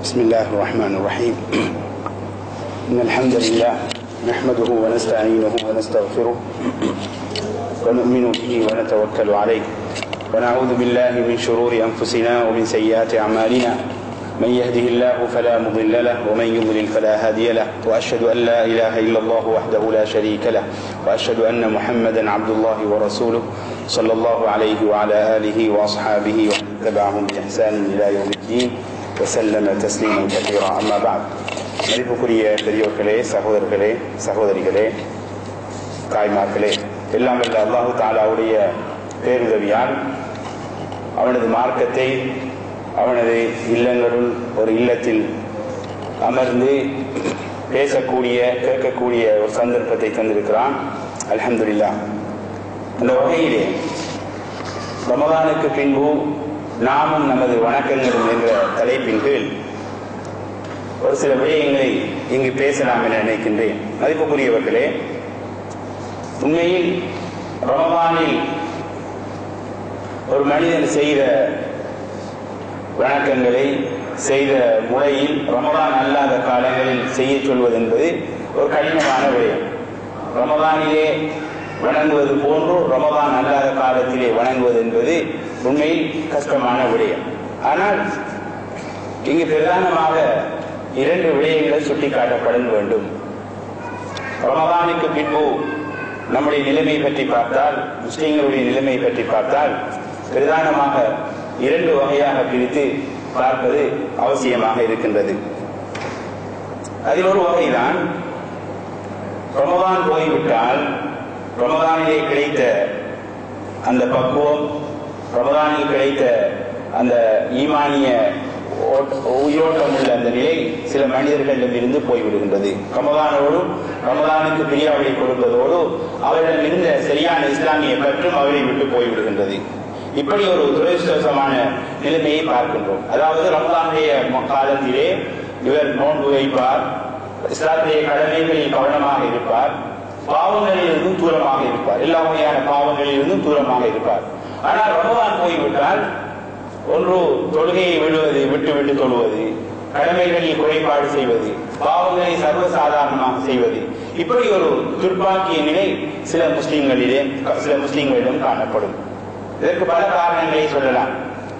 بسم الله الرحمن الرحيم إن الحمد لله نحمده ونستعينه ونستغفره ونؤمن به ونتوكل عليه ونعوذ بالله من شرور أنفسنا ومن سيئات أعمالنا من يهده الله فلا مضل له ومن يضلل فلا هادي له وأشهد أن لا إله إلا الله وحده لا شريك له وأشهد أن محمدا عبد الله ورسوله صلى الله عليه وعلى آله وأصحابه ومن تبعهم بإحسان إلى يوم الدين وسلم تسليما كثيرا أما بعد மதிப்புக்குரிய பெரியோர்களே சகோதரர்களே சகோதரிகளே தாய்மார்களே எல்லாம் வல்ல அல்லாஹு தாலாவுடைய பேருதவியால் அவனது மார்க்கத்தை அவனது இல்லங்களுள் ஒரு இல்லத்தில் அமர்ந்து பேசக்கூடிய கேட்கக்கூடிய ஒரு சந்தர்ப்பத்தை தந்திருக்கிறான் அல்ஹம்துலில்லா அந்த வகையிலே ரமதானுக்கு பின்பு நாமும் நமது வணக்கங்களும் என்ற தலைப்பின் கீழ் ஒரு சில விடயங்களை இங்கு பேசலாம் என நினைக்கின்றேன் மதிப்புக்குரியவர்களே உண்மையில் ரமதானில் ஒரு மனிதன் செய்த வணக்கங்களை செய்த முறையில் ரமதான் அல்லாத காலங்களில் செய்ய சொல்வது என்பது ஒரு கடினமான விடயம் ரமதானிலே வணங்குவது போன்று ரமதான் அல்லாத காலத்திலே வணங்குவது என்பது உண்மையில் கஷ்டமான விடயம் ஆனால் இங்கு பிரதானமாக இரண்டு விடயங்கள் சுட்டிக்காட்டப்பட வேண்டும் ரமதானுக்கு பின்பு நம்முடைய நிலைமை பற்றி பார்த்தால் முஸ்லீம்களுடைய நிலைமை பற்றி பார்த்தால் பிரதானமாக இரண்டு வகையாக பிரித்து பார்ப்பது அவசியமாக இருக்கின்றது அதில் ஒரு வகைதான் ரமதான் போய்விட்டால் ரமதானிலே கிடைத்த அந்த பக்குவம் ரமதானில் கிடைத்த அந்த ஈமானிய உயிரோட்டம் உள்ள அந்த நிலை சில மனிதர்களிடமிருந்து போய்விடுகின்றது ரமதானோடு ரமதானுக்கு பிரியாவளி கொடுப்பதோடு அவரிடம் இருந்த சரியான இஸ்லாமிய பற்றும் அவரை விட்டு போய்விடுகின்றது இப்படி ஒரு துரதிருஷ்டவசமான நிலைமையை பார்க்கின்றோம் அதாவது ரமதானுடைய காலத்திலே இவர் நோன்பு வைப்பார் இஸ்லாத்திலே கடமைகளில் கவனமாக இருப்பார் பாவங்களில் இருந்தும் தூரமாக இருப்பார் எல்லா வகையான பாவங்களில் இருந்தும் தூரமாக இருப்பார் ஆனால் ரமதான் போய்விட்டால் ஒன்று தொழுகையை விடுவது விட்டு விட்டு தொழுவது கடமைகளில் குறைபாடு செய்வது பாவங்களை சர்வசாதாரணமாக செய்வது இப்படி ஒரு துர்பாக்கிய நிலை சில முஸ்லிம்களிலே சில முஸ்லிம்களிடம் காணப்படும் இதற்கு பல காரணங்களை சொல்லலாம்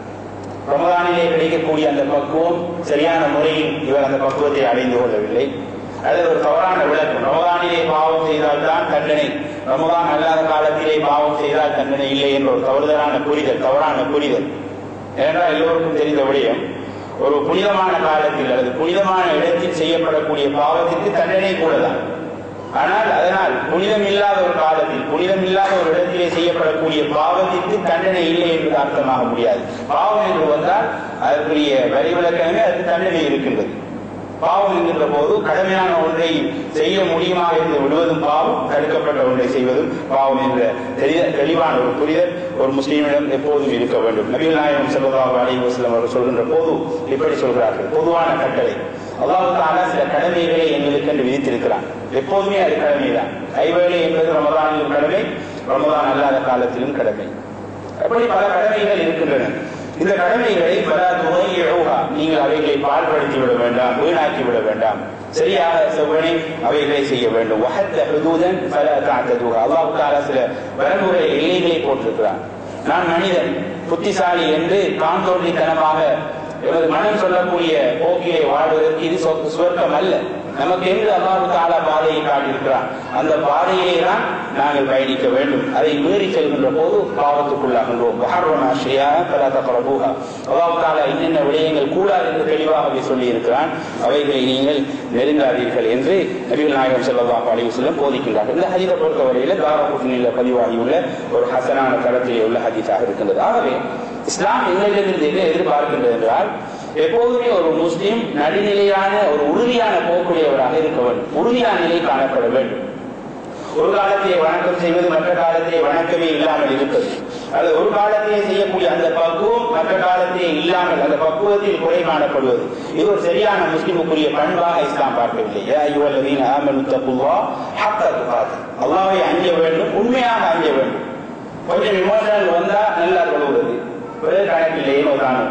ரமதானிலே கிடைக்கக்கூடிய அந்த பக்குவம் சரியான முறையில் இவர் அந்த பக்குவத்தை அடைந்து கொள்ளவில்லை அல்லது ஒரு தவறான விளக்கம் ரமதானிலே பாவம் செய்தால்தான் தண்டனை ரமதான் அல்லாத காலத்திலே பாவம் செய்தால் தண்டனை இல்லை என்ற ஒரு தவறுதலான புரிதல் தவறான புரிதல் ஏனென்றால் எல்லோருக்கும் தெரிந்த விடயம் ஒரு புனிதமான காலத்தில் அல்லது புனிதமான இடத்தில் செய்யப்படக்கூடிய பாவத்திற்கு தண்டனை கூடதான் ஆனால் அதனால் புனிதம் இல்லாத ஒரு காலத்தில் புனிதம் இல்லாத ஒரு இடத்திலே செய்யப்படக்கூடிய பாவத்திற்கு தண்டனை இல்லை என்று அர்த்தமாக முடியாது பாவம் என்று வந்தால் அதற்குரிய வரி விளக்கமே அதுக்கு தண்டனை இருக்கின்றது பாவம் என்கின்ற போது கடமையான ஒன்றை செய்ய முடியுமாக இருந்து விடுவதும் பாவம் தடுக்கப்பட்ட ஒன்றை செய்வதும் பாவம் என்ற தெளிவான ஒரு புரிதல் ஒரு முஸ்லீமிடம் எப்போதும் இருக்க வேண்டும் நபீல் நாயகம் செல்வதாக அலி வசலம் அவர்கள் சொல்கின்ற போது இப்படி சொல்கிறார்கள் பொதுவான கட்டளை அல்லாவுக்கான சில கடமைகளை எங்களுக்கு என்று விதித்திருக்கிறான் எப்போதுமே அது கடமைதான் கைவேலை என்பது ரமதானிலும் கடமை ரமதான் அல்லாத காலத்திலும் கடமை அப்படி பல கடமைகள் இருக்கின்றன இந்த கடமைகளை பல துணையோகா நீங்கள் அவைகளை பால்படுத்தி விட வேண்டாம் வீணாக்கி விட வேண்டாம் சரியாக செவ்வனை அவைகளை செய்ய வேண்டும் வகத்த ஹுதூதன் பல காத்ததுகா அல்லாவுக்கால சில வரம்புகளை எல்லைகளை போட்டிருக்கிறான் நான் மனிதன் புத்திசாலி என்று தான் தோன்றித்தனமாக எமது மனம் சொல்லக்கூடிய போக்கிலே வாழ்வதற்கு இது சுவர்க்கம் அல்ல நமக்கு என்று அல்லாஹு தாலா பாதையை காட்டியிருக்கிறான் அந்த பாதையிலே தான் நாங்கள் பயணிக்க வேண்டும் அதை மீறி செல்கின்ற போது பாவத்துக்குள்ளாகின்றோம் அல்லாஹு தாலா என்னென்ன விடயங்கள் கூடாது என்று தெளிவாகவே சொல்லி இருக்கிறான் அவைகளை நீங்கள் நெருங்காதீர்கள் என்று நபிகள் நாயகம் செல்லல்லாஹ் அலைவு செல்லம் போதிக்கின்றார்கள் இந்த ஹதீதை பொறுத்தவரையில தாராபுட்டினில் பதிவாகியுள்ள ஒரு ஹசனான தளத்திலே உள்ள ஹதீஸாக இருக்கின்றது ஆகவே இஸ்லாம் எங்களிடமிருந்து என்ன எதிர்பார்க்கின்றது என்றால் எப்போதுமே ஒரு முஸ்லீம் நடுநிலையான ஒரு உறுதியான போக்குடையவராக இருக்க வேண்டும் உறுதியான நிலை காணப்பட வேண்டும் ஒரு காலத்திலே வணக்கம் செய்வது மற்ற காலத்திலே வணக்கமே இல்லாமல் இருப்பது அல்லது ஒரு காலத்திலே செய்யக்கூடிய அந்த பக்குவம் மற்ற காலத்திலே இல்லாமல் அந்த பக்குவத்தில் குறை காணப்படுவது இது ஒரு சரியான முஸ்லிமுக்குரிய பண்பாக இஸ்லாம் பார்க்கவில்லை அல்லாவை அஞ்ச வேண்டும் உண்மையாக அஞ்ச வேண்டும் கொஞ்சம் விமோசனங்கள் வந்தா நல்லா கொள்வது பிறகு கணக்கில்லையே ஒரு காரணம்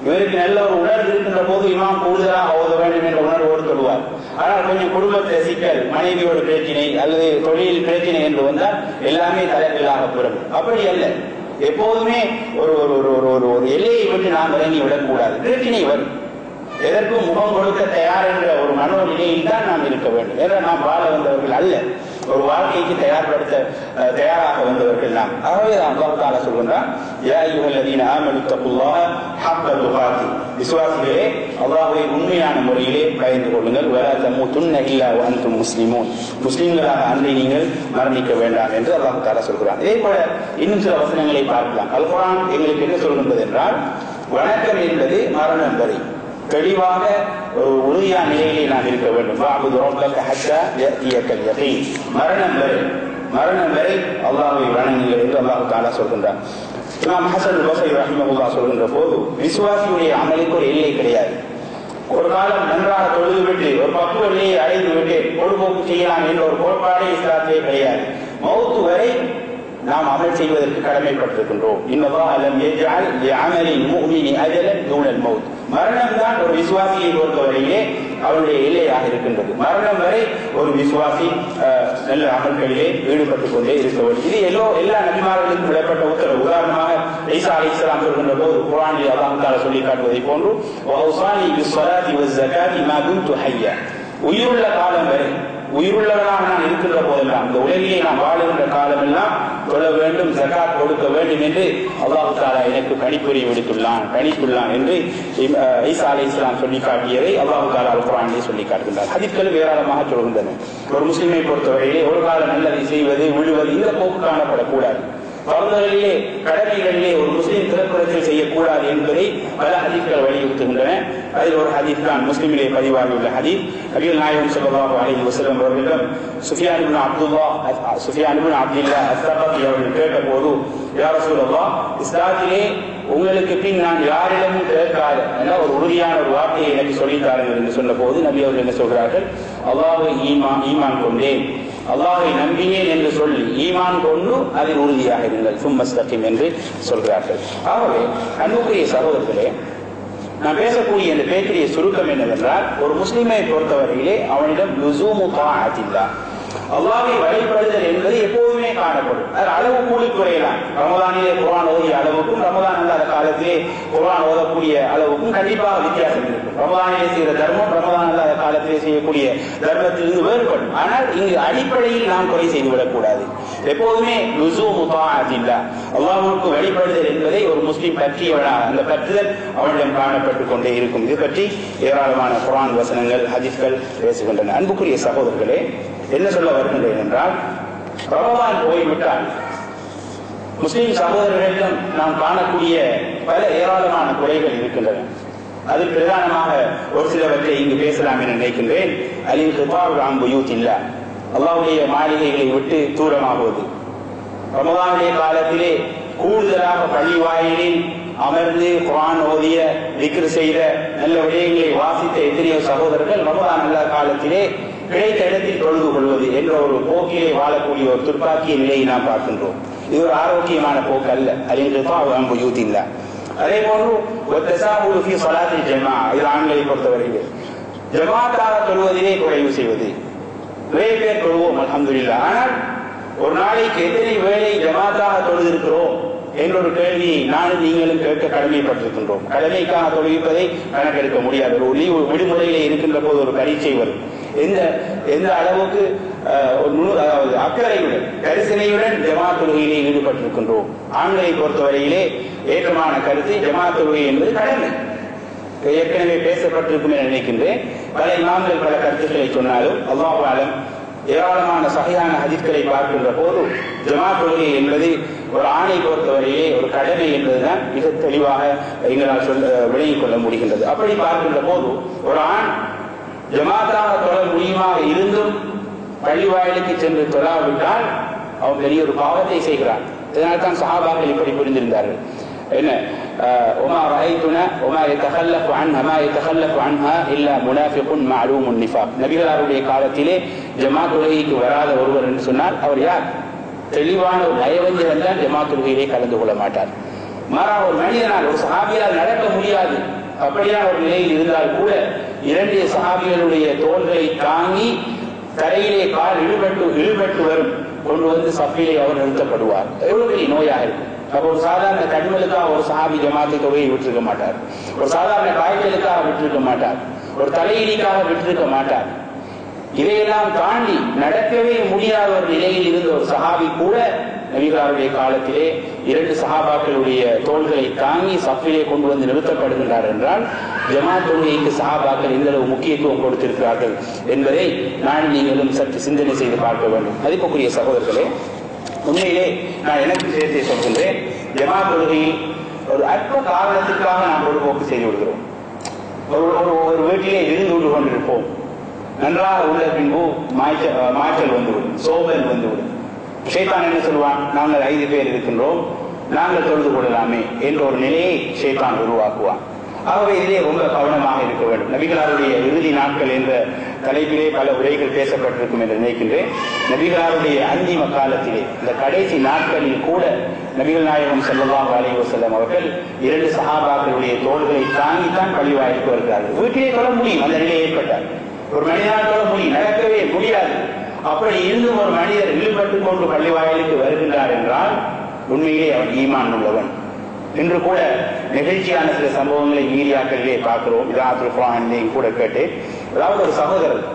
இவருக்கு நல்ல ஒரு உணர்வு இருக்கின்ற போது இமாம் கூடுதலாக ஓத வேண்டும் என்ற உணர்வோடு சொல்லுவார் ஆனால் கொஞ்சம் குடும்பத்தை சிக்கல் மனைவியோட பிரச்சனை அல்லது தொழில் பிரச்சனை என்று வந்தால் எல்லாமே தலைகளாக பெறும் அப்படி அல்ல எப்போதுமே ஒரு ஒரு ஒரு ஒரு ஒரு ஒரு எல்லையை விட்டு நாம் இறங்கி விடக்கூடாது பிரச்சனை வரும் எதற்கும் முகம் கொடுக்க தயார் என்ற ஒரு மனோநிலையில் தான் நாம் இருக்க வேண்டும் ஏன்னா நாம் வாழ வந்தவர்கள் அல்ல ஒரு வாழ்க்கைக்கு தயார்படுத்த அஹ், தயாராக வந்தவர்கள் நாம் ஆகவே அல்லாஹ் தாலா சொல்கின்றான் யா அய்யுஹல்லதீன ஆமனு தக்குல்லாஹ ஹக்க துகாத்தி விசுவாசிகளே அல்லாஹ்வை உண்மையான முறையிலே பயந்து கொள்ளுங்கள் வலா தமூதுன்ன இல்லா வ அன்தும் முஸ்லிமூன் முஸ்லிம்களாக அன்றி நீங்கள் மரணிக்க வேண்டாம் என்று அல்லாஹ் தாலா சொல்கிறான் இதே போல இன்னும் சில வசனங்களை பார்க்கலாம் அல் குர்ஆன் எங்களுக்கு என்ன சொல்கின்றது என்றால் வணக்கம் என்பது மரணம் வரை தெளிவாக ஒரு உறுதியான நிலையிலே நாம் இருக்க வேண்டும் வாபுது ரப்பக ஹத்தா யஅதியக்கல் யகீன் மரணம் வரை மரணம் வரை அல்லாஹ்வை வணங்குங்கள் என்று அல்லாஹ் தஆலா சொல்கின்றார் இமாம் ஹசன் பஸ்ரி ரஹ்மத்துல்லாஹ் சொல்கின்ற போது விசுவாசியுடைய அமலுக்கு ஒரு எல்லை கிடையாது ஒரு காலம் நன்றாக தொழுது விட்டு ஒரு பக்குவ நிலையை அடைந்து விட்டு பொழுதுபோக்கு செய்யலாம் என்ற ஒரு கோட்பாடே இஸ்லாத்திலே கிடையாது மௌத்து வரை நாம் அமல் செய்வதற்கு கடமைப்பட்டிருக்கின்றோம் இன்னதா அலம் யஜ்அல் லிஅமலில் முஃமினி அஜலன் தூனல் மௌத் மரணம் தான் ஒரு விசுவாசியை பொறுத்தவரையிலே அவருடைய எல்லையாக இருக்கின்றது மரணம் வரை ஒரு விசுவாசி அஹ், நல்ல அமல்களிலே ஈடுபட்டுக் கொண்டே இருக்க வேண்டும் இது எல்லோ எல்லா நபிமார்களுக்கும் விடப்பட்ட உத்தரவு உதாரணமாக ஈசா அலி இஸ்லாம் சொல்கின்ற போது குரானில் அல்லாஹ் தாலா சொல்லி காட்டுவதை போன்று "வஅவ்சானி பிஸ்ஸலாத்தி வஸ்ஸகாத்தி மா குன்து ஹய்யா." உயிருள்ள காலம் வரை உயிருள்ளவனாக நான் இருக்கின்ற போதெல்லாம் இந்த உலகிலே நான் வாழுகின்ற காலமெல்லாம் தொழ வேண்டும் ஜகாத் கொடுக்க வேண்டும் என்று அல்லாஹு தாலா எனக்கு கணிப்புரி விடுத்துள்ளான் கணித்துள்ளான் என்று இம்- அஹ் ஈசா அலை இஸ்லாம் சொல்லி காட்டியதை அல்லாஹு தாலா அல் குரானிலே சொல்லி காட்டுகின்றார் ஹதீஸ்கள் ஏராளமாக சொல்கின்றன ஒரு முஸ்லிமை பொறுத்தவரையிலே ஒரு காலம் நல்லதை செய்வது விழுவது இந்த போக்கு காணப்படக்கூடாது பருந்தகளிலே கடமைகளிலே ஒரு முஸ்லிம் திறப்புறத்தில் செய்யக்கூடாது என்பதை பல ஹதீஸ்கள் வலியுறுத்துகின்றன அதில் ஒரு ஹதீஸ் தான் முஸ்லிமிலே பதிவாகியுள்ள ஹதீஸ் நபிகள் நாயகம் ஸல்லல்லாஹு அலைஹி வஸல்லம் அவர்களிடம் சுஃபியான் இப்னு அப்துல்லா சுஃபியான் இப்னு அப்துல்லா அஸ்ஸபகி அவர்கள் கேட்டபோது யா ரசூலல்லாஹ் இஸ்லாத்திலே உங்களுக்கு பின் நான் யாரிடமும் கேட்காத என ஒரு உறுதியான ஒரு வார்த்தையை எனக்கு சொல்லித் தாருங்கள் என்று சொன்னபோது நபி அவர்கள் என்ன சொல்கிறார்கள் அல்லாஹ்வை ஈமான் ஈமான் கொண்டேன் அல்லாஹை நம்பினேன் என்று சொல்லி ஈமான் கொண்டு அதில் உறுதியாக இருங்கள் சும்மஸ்தகிம் என்று சொல்கிறார்கள் ஆகவே அன்புக்குரிய சகோதரர்களே நான் பேசக்கூடிய இந்த பேச்சுடைய சுருக்கம் என்னவென்றால் ஒரு முஸ்லிமை பொறுத்தவரையிலே அவனிடம் லுசூமு தாஅத்தில்லா அல்லாஹ்வை வழிபடுதல் என்பது எப்போதுமே காணப்படும் அது அளவு கூடி குறையலாம் ரமதானிலே குர்ஆன் ஓதிய அளவுக்கும் ரமதான் அல்லாத காலத்திலே குர்ஆன் ஓதக்கூடிய அளவுக்கும் கண்டிப்பாக வித்தியாசம் இருக்கும் ரமதானிலே செய்கிற தர்மம் ரமதான் அல்லாத காலத்திலே செய்யக்கூடிய தர்மத்திலிருந்து வேறுபடும் ஆனால் இங்கு அடிப்படையில் நாம் குறை செய்துவிடக் கூடாது எப்போதுமே லுசூ முதாஅத்தில்லா அல்லாஹ்வுக்கு வழிபடுதல் என்பதை ஒரு முஸ்லிம் பற்றியவனாக அந்த பற்றுதல் அவனிடம் காணப்பட்டுக் கொண்டே இருக்கும் இது பற்றி ஏராளமான குர்ஆன் வசனங்கள் ஹதீஸ்கள் பேசுகின்றன அன்புக்குரிய சகோதரர்களே என்ன சொல்ல வருகின்றேன் என்றால் ரமதான் போய்விட்டால் முஸ்லிம் சகோதரர்களிடம் நாம் காணக்கூடிய பல ஏராளமான குறைகள் இருக்கின்றன அது பிரதானமாக ஒரு சிலவற்றை இங்கு பேசலாம் என நினைக்கின்றேன் அலின் கிபார் ராம்பு யூத் இல்ல அல்லாவுடைய மாளிகைகளை விட்டு தூரமாகுவது ரமதானுடைய காலத்திலே கூடுதலாக பள்ளி வாயிலில் அமர்ந்து குரான் ஓதிய திக்ரு செய்த நல்ல விடயங்களை வாசித்த எத்தனையோ சகோதரர்கள் ரமதான் நல்ல காலத்திலே கிடைத்த இடத்தில் தொழுது கொள்வது என்ற ஒரு போக்கிலே வாழக்கூடிய ஒரு துர்ப்பாக்கிய நிலையை நாம் பார்க்கின்றோம் இது ஒரு ஆரோக்கியமான போக்கு அல்ல அறிந்து யூத் இல்ல அதே போன்று ஒத்தசாவுல் ஃபி ஸலாத்தில் ஜமா இது ஆண்களை பொறுத்தவரையில் ஜமாத்தாக தொழுவதிலே குறைவு செய்வது நிறைய பேர் தொழுவோம் அல்ஹம்துலில்லாஹ் ஆனால் ஒரு நாளைக்கு எத்தனை வேளை ஜமாத்தாக தொழுதிருக்கிறோம் என்ற ஒரு கேள்வியை நானும் நீங்களும் கேட்க கடமைப்பட்டிருக்கின்றோம் கடமைக்காக தொழுவிப்பதை கணக்கெடுக்க முடியாது ஒரு லீவு விடுமுறையிலே இருக்கின்ற போது ஒரு பரீட்சை வரும் எந்த எந்த அளவுக்கு அஹ், ஒரு நுணு அதாவது அக்கறையுடன் கரிசனையுடன் ஜமாத் தொழுகையிலே ஈடுபட்டிருக்கின்றோம் ஆண்களை பொறுத்தவரையிலே ஏற்றமான கருத்து ஜமாத் தொழுகை என்பது கடமை ஏற்கனவே பேசப்பட்டிருக்கும் என நினைக்கின்றேன் பல இமாம்கள் பல கருத்துக்களை சொன்னாலும் அல்லாஹ் ஆலம் ஏராளமான சகையான ஹதீஸ்களை பார்க்கின்ற போது ஜமா தொழுகை என்பது ஒரு ஆணை பொறுத்தவரையிலே ஒரு கடமை என்பதுதான் மிக தெளிவாக எங்களால் சொல்ல விளங்கிக் கொள்ள முடிகின்றது அப்படி பார்க்கின்ற போது ஒரு ஆண் ஜமாத்தாக தொழ முடியுமாக இருந்தும் பள்ளி வாயிலுக்கு சென்று தொழாவிட்டால் அவன் பெரிய ஒரு பாவத்தை செய்கிறான் இதனால் தான் சஹாபாக்கள் இப்படி புரிந்திருந்தார்கள் என்ன ஆஹ், وما رأيتنا وما يتخلف عنها ما يتخلف عنها إلا منافق معلوم النفاق நபிகளாருடைய காலத்திலே ஜமாத் தொழுகைக்கு வராத ஒருவர் என்று சொன்னால் அவர் யார் தெளிவான ஒரு நயவஞ்சகன் தான் ஜமாத் தொழுகையிலே கலந்து கொள்ள மாட்டார் மாறா ஒரு மனிதனால் ஒரு சஹாபியால் நடக்க முடியாது அப்படியான ஒரு நிலையில் இருந்தால் கூட இரண்டு சஹாபிகளுடைய தோள்களை தாங்கி தரையிலே கால் இழுபட்டு இழுபட்டு வரும் கொண்டு வந்து சஃபிலே அவர் நிறுத்தப்படுவார் எவ்வளவு பெரிய நோயாக இருக்கும் அப்ப ஒரு சாதாரண கண்களுக்காக ஒரு சஹாபி ஜமாத்தை தொகையை விட்டிருக்க மாட்டார் ஒரு சாதாரண காய்ச்சலுக்காக விட்டிருக்க மாட்டார் ஒரு தலையிடிக்காக விட்டிருக்க மாட்டார் இதையெல்லாம் தாண்டி நடக்கவே முடியாத ஒரு நிலையில் இருந்த ஒரு சஹாபி கூட நபிகாருடைய காலத்திலே இரண்டு சஹாபாக்களுடைய தோள்களை தாங்கி சஃபிலே கொண்டு வந்து நிறுத்தப்படுகின்றார் என்றால் ஜமாத் தொழுகைக்கு சஹாபாக்கள் எந்த அளவு முக்கியத்துவம் கொடுத்திருக்கிறார்கள் என்பதை நான் நீங்களும் சற்று சிந்தனை செய்து பார்க்க வேண்டும் மதிப்புக்குரிய சகோதரர்களே உண்மையிலே நான் எனக்கு சேர்த்தே சொல்கின்றேன் ஜமாத் தொழுகையில் ஒரு அற்ப காரணத்துக்காக நாம் பொழுதுபோக்கு செய்து விடுகிறோம் ஒரு ஒரு ஒரு வீட்டிலே இருந்து விட்டு கொண்டிருப்போம் நன்றாக உள்ள பின்பு மாய்ச்சல் மாய்ச்சல் வந்துவிடும் சோபல் வந்துவிடும் ஷேத்தான் என்ன சொல்வான் நாங்கள் ஐந்து பேர் இருக்கின்றோம் நாங்கள் தொழுது கொள்ளலாமே என்ற ஒரு நிலையை ஷேத்தான் உருவாக்குவான் ஆகவே இதிலே ரொம்ப கவனமாக இருக்க வேண்டும் நபிகளாருடைய இறுதி நாட்கள் என்ற தலைப்பிலே பல உரைகள் பேசப்பட்டிருக்கும் என்று நினைக்கின்றேன் நபிகளாருடைய அந்திம காலத்திலே இந்த கடைசி நாட்களில் கூட நபிகள் நாயகம் செல்லவாக அலைஹி வஸல்லம் அவர்கள் இரண்டு சஹாபாக்களுடைய தோள்களை தாங்கித்தான் பள்ளிவாயிற்கு வருகிறார்கள் வீட்டிலே தொழ முடியும் அந்த நிலை ஏற்பட்டார் ஒரு மனிதனால் தொழ முடியும் நடக்கவே முடியாது அப்படி இருந்தும் ஒரு மனிதர் இழுபட்டுக் கொண்டு பள்ளிவாயலுக்கு வருகின்றார் என்றால் உண்மையிலே அவன் ஈமான் உள்ளவன் இன்று கூட நெகிழ்ச்சியான சில சம்பவங்களை மீடியாக்களிலே பார்க்கிறோம் இதாத்துல் குரான்லையும் கூட கேட்டு அதாவது ஒரு சகோதரர்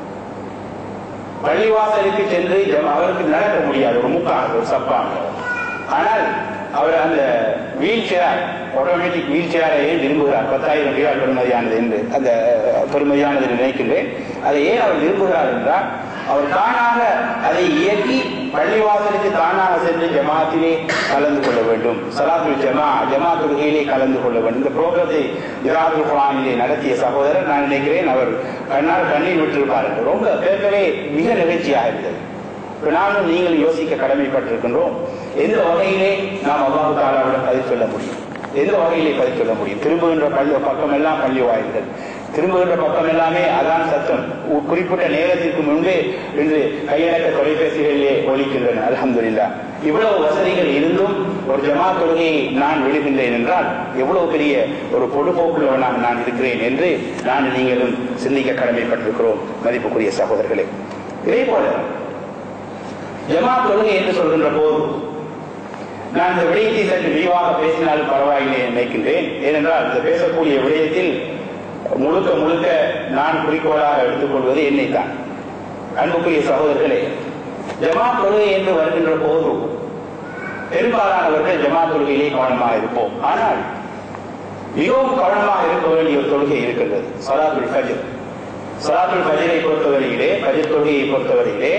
பள்ளிவாசலுக்கு சென்று ஜம- அவருக்கு நடக்க முடியாது ஒரு முக்காக ஒரு சப்பாங்க ஆனால் அவர் அந்த வீல் சேர் ஆட்டோமேட்டிக் வீல் சேரை ஏன் விரும்புகிறார் பத்தாயிரம் ரியால் பெருமதியானது என்று அந்த பெருமதியானது என்று நினைக்கின்றேன் அதை ஏன் அவர் விரும்புகிறார் என்றால் அவர் தானாக அதை இயக்கி பள்ளிவாசலுக்கு தானாக சென்று ஜமாத்திலே கலந்து கொள்ள வேண்டும் சலாத்துல் ஜமா ஜமா தொழுகையிலே கலந்து கொள்ள வேண்டும் இந்த புரோகிரத்தை இராதுல் குரானிலே நடத்திய சகோதரர் நான் நினைக்கிறேன் அவர் கண்ணால் கண்ணீர் விட்டிருப்பார் என்று ரொம்ப கேட்கவே மிக நிகழ்ச்சியாக இருந்தது இப்ப நானும் நீங்கள் யோசிக்க கடமைப்பட்டிருக்கின்றோம் எந்த வகையிலே நாம் அல்லாஹு தாலாவிடம் பதில் சொல்ல முடியும் எந்த வகையிலே பதில் சொல்ல முடியும் திரும்புகின்ற பள்ளி பக்கம் எல்லாம் பள்ளி வாயில்கள் திரும்புகின்ற பக்கம் எல்லாமே அதான் சத்தம் உ- குறிப்பிட்ட நேரத்திற்கு முன்பே இன்று கையடக்க தொலைபேசிகளிலே ஒலிக்கின்றன அல்ஹம்துலில்லாஹ் இவ்வளவு வசதிகள் இருந்தும் ஒரு ஜமாத் தொழுகையை நான் விடுகின்றேன் என்றால் எவ்வளவு பெரிய ஒரு பொடுபோக்குள்ளவனாக நான் இருக்கிறேன் என்று நான் நீங்களும் சிந்திக்க கடமைப்பட்டிருக்கிறோம் மதிப்புக்குரிய சகோதரர்களே இதே போல ஜமாத் தொழுகை என்று சொல்கின்ற போது நான் இந்த விடயத்தை சற்று விரிவாக பேசினாலும் பரவாயில்லை என்று நினைக்கின்றேன் ஏனென்றால் இந்த பேசக்கூடிய விடயத்தில் முழுக்க முழுக்க நான் குறிக்கோளாக எடுத்துக்கொள்வது என்னைத்தான் அன்புக்குரிய சகோதரர்களே ஜமாத் தொழுகை என்று வருகின்ற போது பெரும்பாலானவர்கள் ஜமாத் தொழுகையிலே கவனமாக இருப்போம் ஆனால் மிகவும் கவனமாக இருக்க வேண்டிய ஒரு தொழுகை இருக்கின்றது சலாத்துல் ஃபஜ்ர் சலாத்துல் ஃபஜ்ரை பொறுத்தவரையிலே ஃபஜ்ர் தொழுகையை பொறுத்தவரையிலே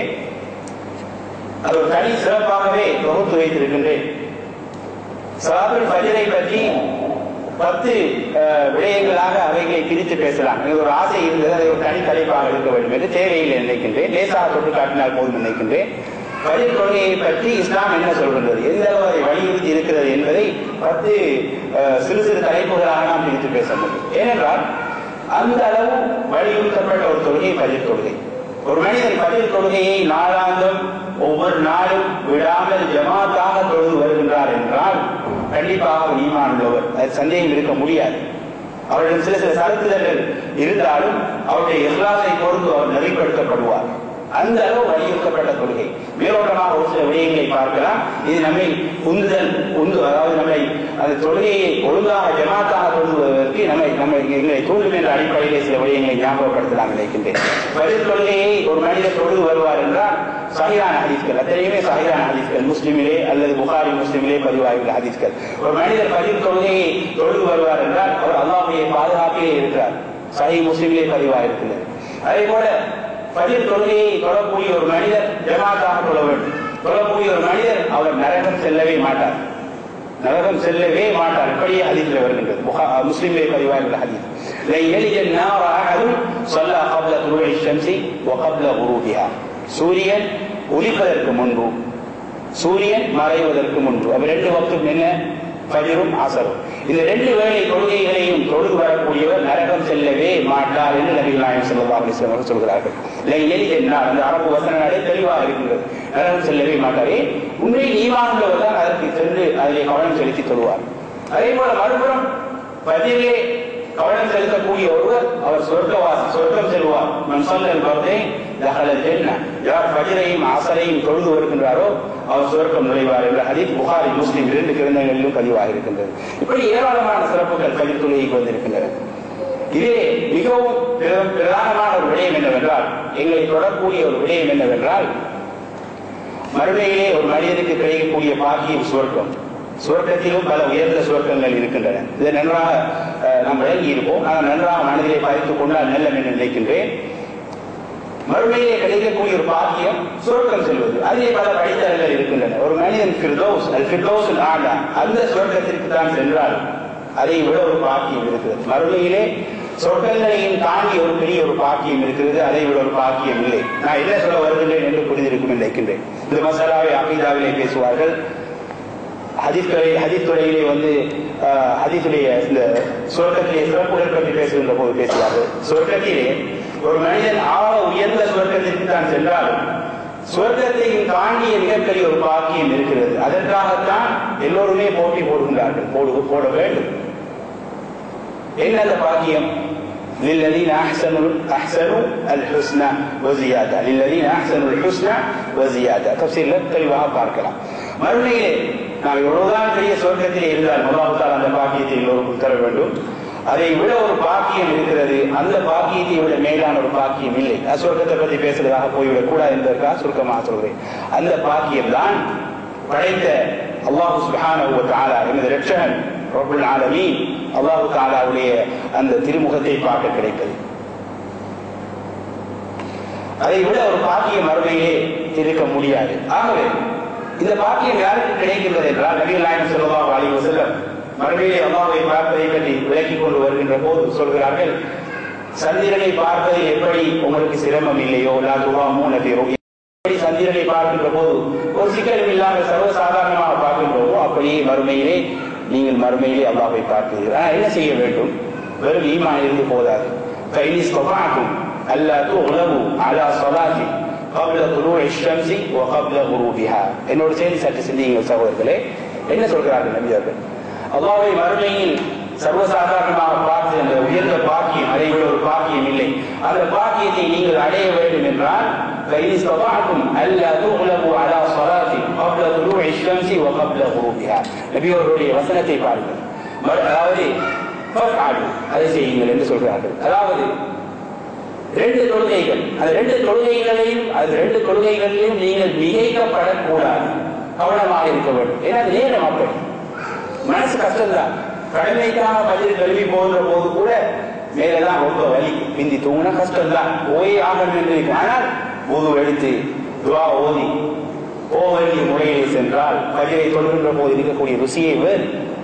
அது ஒரு தனி சிறப்பாகவே தொகுத்து வைத்திருக்கின்றேன் சலாத்துல் ஃபஜ்ரை பற்றி பத்து அஹ், விடயங்களாக அவைகளை பிரித்து பேசலாம் எனக்கு ஒரு ஆசை இருந்தது அதை ஒரு தனி தலைப்பாக இருக்க வேண்டும் என்று தேவையில்லை நினைக்கின்றேன் லேசாக தொட்டு காட்டினால் போதும் நினைக்கின்றேன் பதில் கொள்கையை பற்றி இஸ்லாம் என்ன சொல்கின்றது எந்த அளவு அதை வலியுறுத்தி இருக்கிறது என்பதை பத்து அஹ், சிறு சிறு தலைப்புகளாக நாம் பிரித்து பேச முடியும் ஏனென்றால் அந்த அளவு வலியுறுத்தப்பட்ட ஒரு தொழுகை பதில் கொள்கை ஒரு மனிதன் பதில் கொள்கையை நாளாந்தம் ஒவ்வொரு நாளும் விடாமல் ஜமாத்தாக தொழுது வருகின்றார் என்றால் கண்டிப்பாக அவர் ஈமான் உள்ளவர் அது சந்தேகம் இருக்க முடியாது அவரிடம் சில சில சறுக்குதல்கள் இருந்தாலும் அவருடைய இஸ்லாத்தை பொறுத்து அவர் நெறிப்படுத்தப்படுவார் அந்த அளவு வலியுறுத்தப்பட்ட கொள்கை மேலோட்டமாக ஒரு சில விடயங்களை பார்க்கலாம் இது நம்மை உந்துதல் உந்து அதாவது நம்மை அந்த தொழுகையை ஒழுங்காக ஜமாத்தாக தொழுவதற்கு நம்மை நம்மை எங்களை தூண்டும் என்ற அடிப்படையிலே சில விடயங்களை ஞாபகப்படுத்தலாம் நினைக்கின்றேன் பதில் கொள்கையை ஒரு மனிதர் தொழுது வருவார் என்றால் சஹிரான ஹதீஸ்கள் அத்தனையுமே சஹிரான ஹதீஸ்கள் முஸ்லிமிலே அல்லது புகாரி முஸ்லிமிலே பதிவாகியுள்ள ஹதீஸ்கள் ஒரு மனிதர் பதில் கொள்கையை தொழுது வருவார் என்றால் அவர் அல்லாஹுடைய பாதுகாப்பிலே இருக்கிறார் சஹி முஸ்லிமிலே பதிவாகிருக்கிறது அதே போல பதில் தொழுகையை தொழக்கூடிய ஒரு மனிதர் ஜமாத்தாக தொழ வேண்டும் தொழக்கூடிய ஒரு மனிதர் அவர் நரகம் செல்லவே மாட்டார் நரகம் செல்லவே மாட்டார் இப்படியே ஹதீஸ்ல வருகின்றது புகா- முஸ்லிமிலே பதிவாகியுள்ள ஹதீஸ் லை யலிஜ النار أحد صلى قبل طلوع الشمس وقبل غروبها சூரியன் ஒளிப்பதற்கு முன்பு சூரியன் மறைவதற்கு முன்பு அப்ப ரெண்டு வக்தும் என்ன ஃபஜ்ரும் அசரும் இந்த ரெண்டு வேளை தொழுகைகளையும் தொழுது வரக்கூடியவர் நரகம் செல்லவே மாட்டார் என்று நபிகள் நாயகம் ஸல்லல்லாஹு அலைஹி வஸல்லம் அவர்கள் சொல்கிறார்கள் லை யலிஜ النار அந்த அரபு வசனங்களே தெளிவாக இருக்கின்றது நரகம் செல்லவே மாட்டாரே உண்மையில் ஈமான் உள்ளவர் தான் அதற்கு சென்று அதிலே கவனம் செலுத்தி தொழுவார் அதே போல மறுபுறம் பதிலே கவனம் செலுத்தக்கூடிய ஒருவர் அவர் சொர்க்கவாசி சொர்க்கம் செல்வார் மன் சொல்லல் பர்தே தகலல் ஜென்ன யார் ஃபஜ்ரையும் அசரையும் தொழுது வருகின்றாரோ அவர் சொர்க்கம் நுழைவார் என்ற ஹதீஸ் புகாரி முஸ்லிம் இரண்டு கிரந்தங்களிலும் பதிவாக இருக்கின்றது இப்படி ஏராளமான சிறப்புகள் ஃபஜ்ர் தொழுகைக்கு வந்திருக்கின்றன இதே மிகவும் பிர- பிரதானமான ஒரு விடயம் என்னவென்றால் எங்களை தொடரக்கூடிய ஒரு விடயம் என்னவென்றால் மறுமையிலே ஒரு மனிதனுக்கு கிடைக்கக்கூடிய பாக்கியம் சுவர்க்கம் சுவர்க்கத்திலும் பல உயர்ந்த சுவர்க்கங்கள் இருக்கின்றன இதை நன்றாக அஹ், நாம் விளங்கி இருப்போம் ஆனால் நன்றாக மனதிலே பதித்துக் கொண்டால் நல்லம் என்று நினைக்கின்றேன் மறுமையிலே கிடைக்கக்கூடிய ஒரு பாக்கியம் சுவர்க்கம் செல்வது அதிலே பல படித்தரங்கள் இருக்கின்றன ஒரு மனிதன் ஃபிர்தௌஸ் அல் ஃபிர்தௌஸ் ஆண்டா அந்த சுவர்க்கத்திற்கு தான் சென்றால் அதை விட ஒரு பாக்கியம் இருக்கிறது மறுமையிலே சொர்க்கங்களையும் தாண்டி ஒரு பெரிய ஒரு பாக்கியம் இருக்கிறது அதை விட ஒரு பாக்கியம் இல்லை நான் என்ன சொல்ல வருகின்றேன் என்று புரிந்திருக்கும் என்று நினைக்கின்றேன் இந்த மசாலாவை அகீதாவிலே பேசுவார்கள் ஹதீஸ் துறை ஹதீஸ் துறையிலே வந்து ஆஹ், ஹதீஸுடைய இந்த சுவர்க்கத்திலே சிறப்புகள் பற்றி பேசுகின்ற போது பேசுவார்கள் சுவர்க்கத்திலே ஒரு மனிதன் ஆக உயர்ந்த சுவர்க்கத்திற்கு தான் சென்றாலும் சுவர்க்கத்தையும் தாண்டிய மிகப்பெரிய ஒரு பாக்கியம் இருக்கிறது அதற்காகத்தான் எல்லோருமே போட்டி போடுகின்றார்கள் போடு போட வேண்டும் என்ன அந்த பாக்கியம் للذين احسنوا احسنوا الحسنى وزياده للذين احسنوا الحسنى وزياده தஃசீர்ல தெளிவாக பார்க்கலாம் மறுமையிலே நாம் எவ்வளவுதான் பெரிய சொர்க்கத்திலே இருந்தால் முதலாவதால் அந்த பாக்கியத்தை எல்லோருக்கும் தர வேண்டும் அதை விட ஒரு பாக்கியம் இருக்கிறது அந்த பாக்கியத்தை விட மேலான ஒரு பாக்கியம் இல்லை நான் சொர்க்கத்தை பற்றி பேசுறதாக போய்விடக் கூடாது என்பதற்காக சுருக்கமாக சொல்கிறேன் அந்த பாக்கியம் தான் படைத்த அல்லாஹு சுப்ஹானஹு வ தஆலா எமது ரட்சகன் ரப்புல் ஆலமீன் அல்லாஹு தஆலாவுடைய அந்த திருமுகத்தை பார்க்க கிடைப்பது அதை விட ஒரு பாக்கியம் மறுமையிலே இருக்க முடியாது ஆகவே இந்த பாக்கியம் யாருக்கு கிடைக்கின்றது என்றால் நபிகள் நாயகம் ஸல்லல்லாஹு அலைஹி வஸல்லம் மறுமையிலே அல்லாஹ்வை பார்ப்பதை பற்றி விளக்கிக் கொண்டு வருகின்ற போது சொல்கிறார்கள் சந்திரனை பார்ப்பதில் எப்படி உங்களுக்கு சிரமம் இல்லையோ லா துவாமூன ஃபி ருக்யா எப்படி சந்திரனை பார்க்கின்ற போது ஒரு சிக்கலும் இல்லாமல் சர்வசாதாரணமாக பார்க்கின்றோமோ அப்படியே மறுமையிலே நீங்கள் மறுமையிலே அல்லாஹ்வை பார்க்கிறீர்கள் ஆனால் என்ன செய்ய வேண்டும் வெறும் ஈமான் இருந்து போதாது فإن استطعتم ألا تغلبوا على صلاة قبل طلوع الشمس وقبل غروبها என்னோடு சேர்ந்து சற்று சிந்தியுங்கள் சகோதரர்களே என்ன சொல்கிறார்கள் நபி அவர்கள் அல்லாஹ்வை மறுமையில் சர்வசாதாரணமாக பார்த்து அந்த உயர்ந்த பாக்கியம் அதை விட ஒரு பாக்கியம் இல்லை அந்த பாக்கியத்தை நீங்கள் அடைய வேண்டும் என்றால் فإن استطعتم ألا تغلبوا على صلاة قبل طلوع الشمس وقبل غروبها நபி அவர்களுடைய வசனத்தை பாருங்கள் மறு- அதாவது فافعلوا அதை செய்யுங்கள் என்று சொல்கிறார்கள் அதாவது ரெண்டு தொழுகைகள் அந்த ரெண்டு தொழுகைகளையும் அது ரெண்டு தொழுகைகளிலும் நீங்கள் மிகைக்கப்படக்கூடாது கவனமாக இருக்க வேண்டும் ஏன்னா அது நேரம் அப்படி மனசு கஷ்டம்தான் கடமைக்காக பதில் கல்வி போகிற போது கூட மேலெல்லாம் ரொம்ப வலி பிந்தி தூங்கினா கஷ்டம்தான் போய் ஆகணும் என்று இருக்கு. ஆனால் உது எடுத்து துவா ஓதி போக வேண்டிய முறையிலே சென்றால் பதிலை தொழுகின்ற போது இருக்கக்கூடிய ருசியை வேறு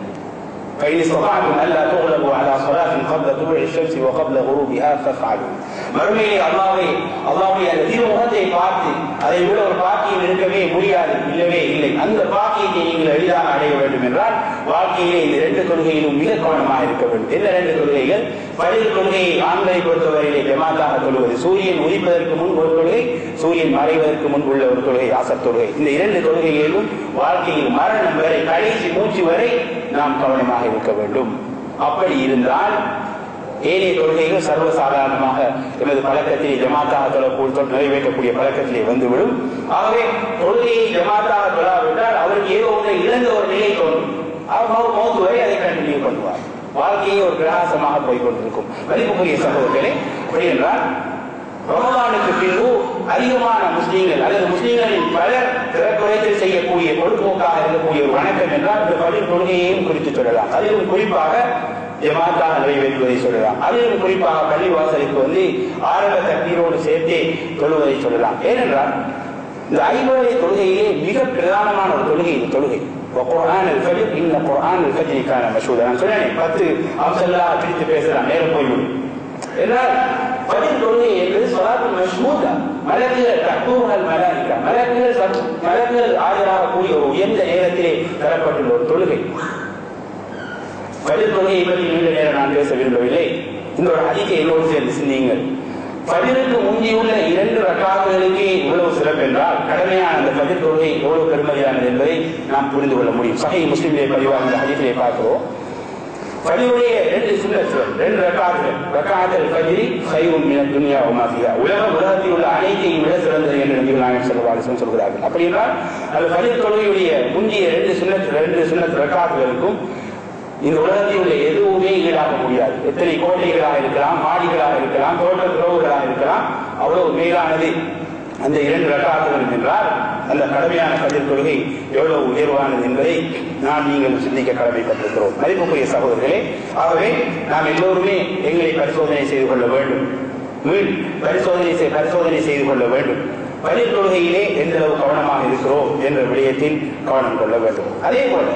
فإن استطعتم ألا تغلبوا على صلاة قبل طلوع الشمس وقبل غروبها فافعلوا மறுமையிலே அல்லாவை அல்லாவுடைய அந்த திருமுகத்தை பார்த்து அதை விட ஒரு பாக்கியம் இருக்கவே முடியாது இல்லவே இல்லை அந்த பாக்கியத்தை நீங்கள் எளிதாக அடைய வேண்டும் என்றால் வாழ்க்கையிலே இந்த ரெண்டு கொள்கையிலும் மிக கவனமாக இருக்க வேண்டும் என்ன ரெண்டு கொள்கைகள் பதில் கொள்கையை ஆண்களை பொறுத்தவரையிலே ஜமாத்தாக கொள்வது சூரியன் உதிப்பதற்கு முன் ஒரு கொள்கை சூரியன் மறைவதற்கு முன் உள்ள ஒரு கொள்கை ஆசர் தொழுகை இந்த இரண்டு கொள்கைகளிலும் வாழ்க்கையில் மரணம் வரை கடைசி மூச்சு வரை நாம் கவனமாக இருக்க வேண்டும் அப்படி இருந்தால் ஏனைய கொள்கைகள் சர்வசாதாரணமாக எனது பழக்கத்திலே ஜமாத்தாக தொழக்கூடிய நிறைவேற்றக்கூடிய பழக்கத்திலே வந்துவிடும் ஆகவே கொள்கையை ஜமாத்தாக தொழாவிட்டால் அவருக்கு ஏதோ ஒன்றை இழந்த ஒரு நிலை தோன்றும் அவர் மௌ- மௌத்து வரை அதை கண்டினியூ பண்ணுவார் வாழ்க்கையே ஒரு பிரகாசமாக போய் கொண்டிருக்கும் மதிப்புக்குரிய சகோதரர்களே அப்படி என்றால் ரமதானுக்கு பின்பு அதிகமான முஸ்லீம்கள் அல்லது முஸ்லீம்களின் பலர் திறக்குறைத்தில் செய்யக்கூடிய பொழுதுபோக்காக இருக்கக்கூடிய ஒரு வணக்கம் என்றால் இந்த பதில் கொள்கையையும் குறித்து சொல்லலாம் அதிலும் குறிப்பாக ஜமாத்தாக நிறைவேற்றுவதை சொல்லலாம் அதிலும் குறிப்பாக பள்ளிவாசலுக்கு வந்து ஆரம்ப தண்ணீரோடு சேர்த்தே தொழுவதை சொல்லலாம் ஏனென்றால் இந்த ஐம்பது தொழுகையிலே மிக பிரதானமான ஒரு தொழுகை இந்த தொழுகை குரான் الفجر إن قرآن الفجر كان مشهودا நான் சொன்னேன் பத்து அம்சங்களாக பிரித்து பேசலாம் நேரம் போய்விடும் என்றால் பதில் தொழுகை என்பது சொலாத்து மஷ்மூதா மலக்குகள் தக்கூர்கள் மலாரிக்கா மலக்குகள் சத்- மலக்குகள் ஆஜராகக்கூடிய ஒரு உயர்ந்த நேரத்திலே தரப்பட்டுள்ள ஒரு தொழுகை பதில் தொழுகையை பற்றி நீண்ட நேரம் நான் பேச விரும்பவில்லை இந்த ஒரு அதிகை என்னோடு சேர்ந்து சிந்தியுங்கள் பதிலுக்கு முந்தியுள்ள இரண்டு ரக்காதுகளுக்கே இவ்வளவு சிறப்பு என்றால் கடமையான அந்த பதில் தொழுகை எவ்வளவு பெருமதியானது என்பதை நாம் புரிந்து கொள்ள முடியும் சஹி முஸ்லிமிலே பதிவாக இந்த ஹதீஸிலே பார்க்கிறோம் பதிவுடைய ரெண்டு சுண்ணத்துகள் ரெண்டு ரக்காத்துகள் ரக்காத்தல் ஃபஜ்ரி ஹைரும் மின துன்யா வ மா ஃபிஹா உலகம் உலகத்தில் உள்ள அனைத்தையும் விட சிறந்தது என்று நபிகள் நாயகம் ஸல்லல்லாஹு அலைஹி வஸல்லம் சொல்கிறார்கள் அப்படி என்றால் அந்த ஃபஜ்ர் தொழுகையுடைய முந்திய ரெண்டு சுன்னத் ரெண்டு சுன்னத் ரக்காத்துகளுக்கும் இந்த உலகத்தில் உள்ள எதுவுமே ஈடாக முடியாது எத்தனை கோட்டைகளாக இருக்கலாம் மாடிகளாக இருக்கலாம் தோட்ட துறவுகளாக இருக்கலாம் அவ்வளவு மேலானது அந்த இரண்டு ரக்காத்துகள் என்றால் அந்த கடமையான கதிர் கொள்கை எவ்வளவு உயர்வானது என்பதை நாம் நீங்கள் சிந்திக்க கடமைப்பட்டிருக்கிறோம் மதிப்புக்குரிய சகோதரர்களே ஆகவே நாம் எல்லோருமே எங்களை பரிசோதனை செய்து கொள்ள வேண்டும் மீள் பரிசோதனை செய்- பரிசோதனை செய்து கொள்ள வேண்டும் பதில் கொள்கையிலே எந்த அளவு கவனமாக இருக்கிறோம் என்ற விடயத்தில் கவனம் கொள்ள வேண்டும் அதே போல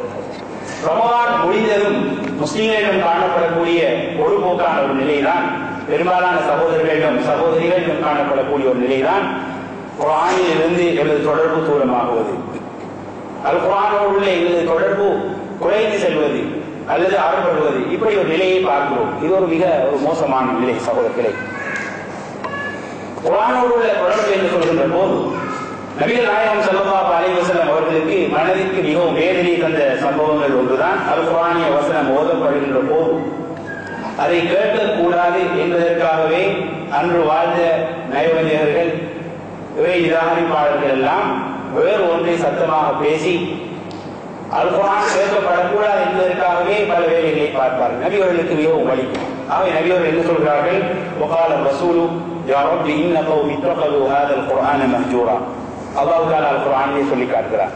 ரமலான் முடிந்ததும் முஸ்லிம்களிடம் காணப்படக்கூடிய பொதுபோக்கான ஒரு நிலைதான் பெரும்பாலான சகோதரர்களிடம் சகோதரிகளிடம் காணப்படக்கூடிய ஒரு நிலைதான் குரானில் இருந்து எங்களது தொடர்பு தூரமாகுவது அல் குரானோடு உள்ள எங்களது தொடர்பு குறைந்து செல்வது அல்லது அறப்படுவது இப்படி ஒரு நிலையை பார்க்கிறோம் இது ஒரு மிக ஒரு மோசமான நிலை சகோதரர்களே குரானோடு உள்ள தொடர்பு என்று சொல்கின்ற போது நபிகள் நாயகம் ஸல்லல்லாஹு அலைஹி வஸல்லம் அவர்களுக்கு மனதிற்கு மிகவும் வேதனை தந்த சம்பவங்கள் ஒன்றுதான் அல் குரானிய வசனம் ஓதப்படுகின்ற போது அதை கேட்கக்கூடாது என்பதற்காகவே அன்று வாழ்ந்த நயவஞ்சகர்கள் இவை நிராகரிப்பாளர்கள் எல்லாம் வேறு ஒன்றை சத்தமாக பேசி அல் குரான் கேட்கப்படக்கூடாது என்பதற்காகவே பல வேலைகளை பார்ப்பார்கள் நபிவர்களுக்கு மிகவும் வலிக்கும் ஆகவே நபிவர்கள் என்ன சொல்கிறார்கள் وقال الرسول يا رب إن قوم اتخذوا هذا القرآن مهجورا அல்லாஹ் தாலா அல் குரானிலே சொல்லி காட்டுகிறார்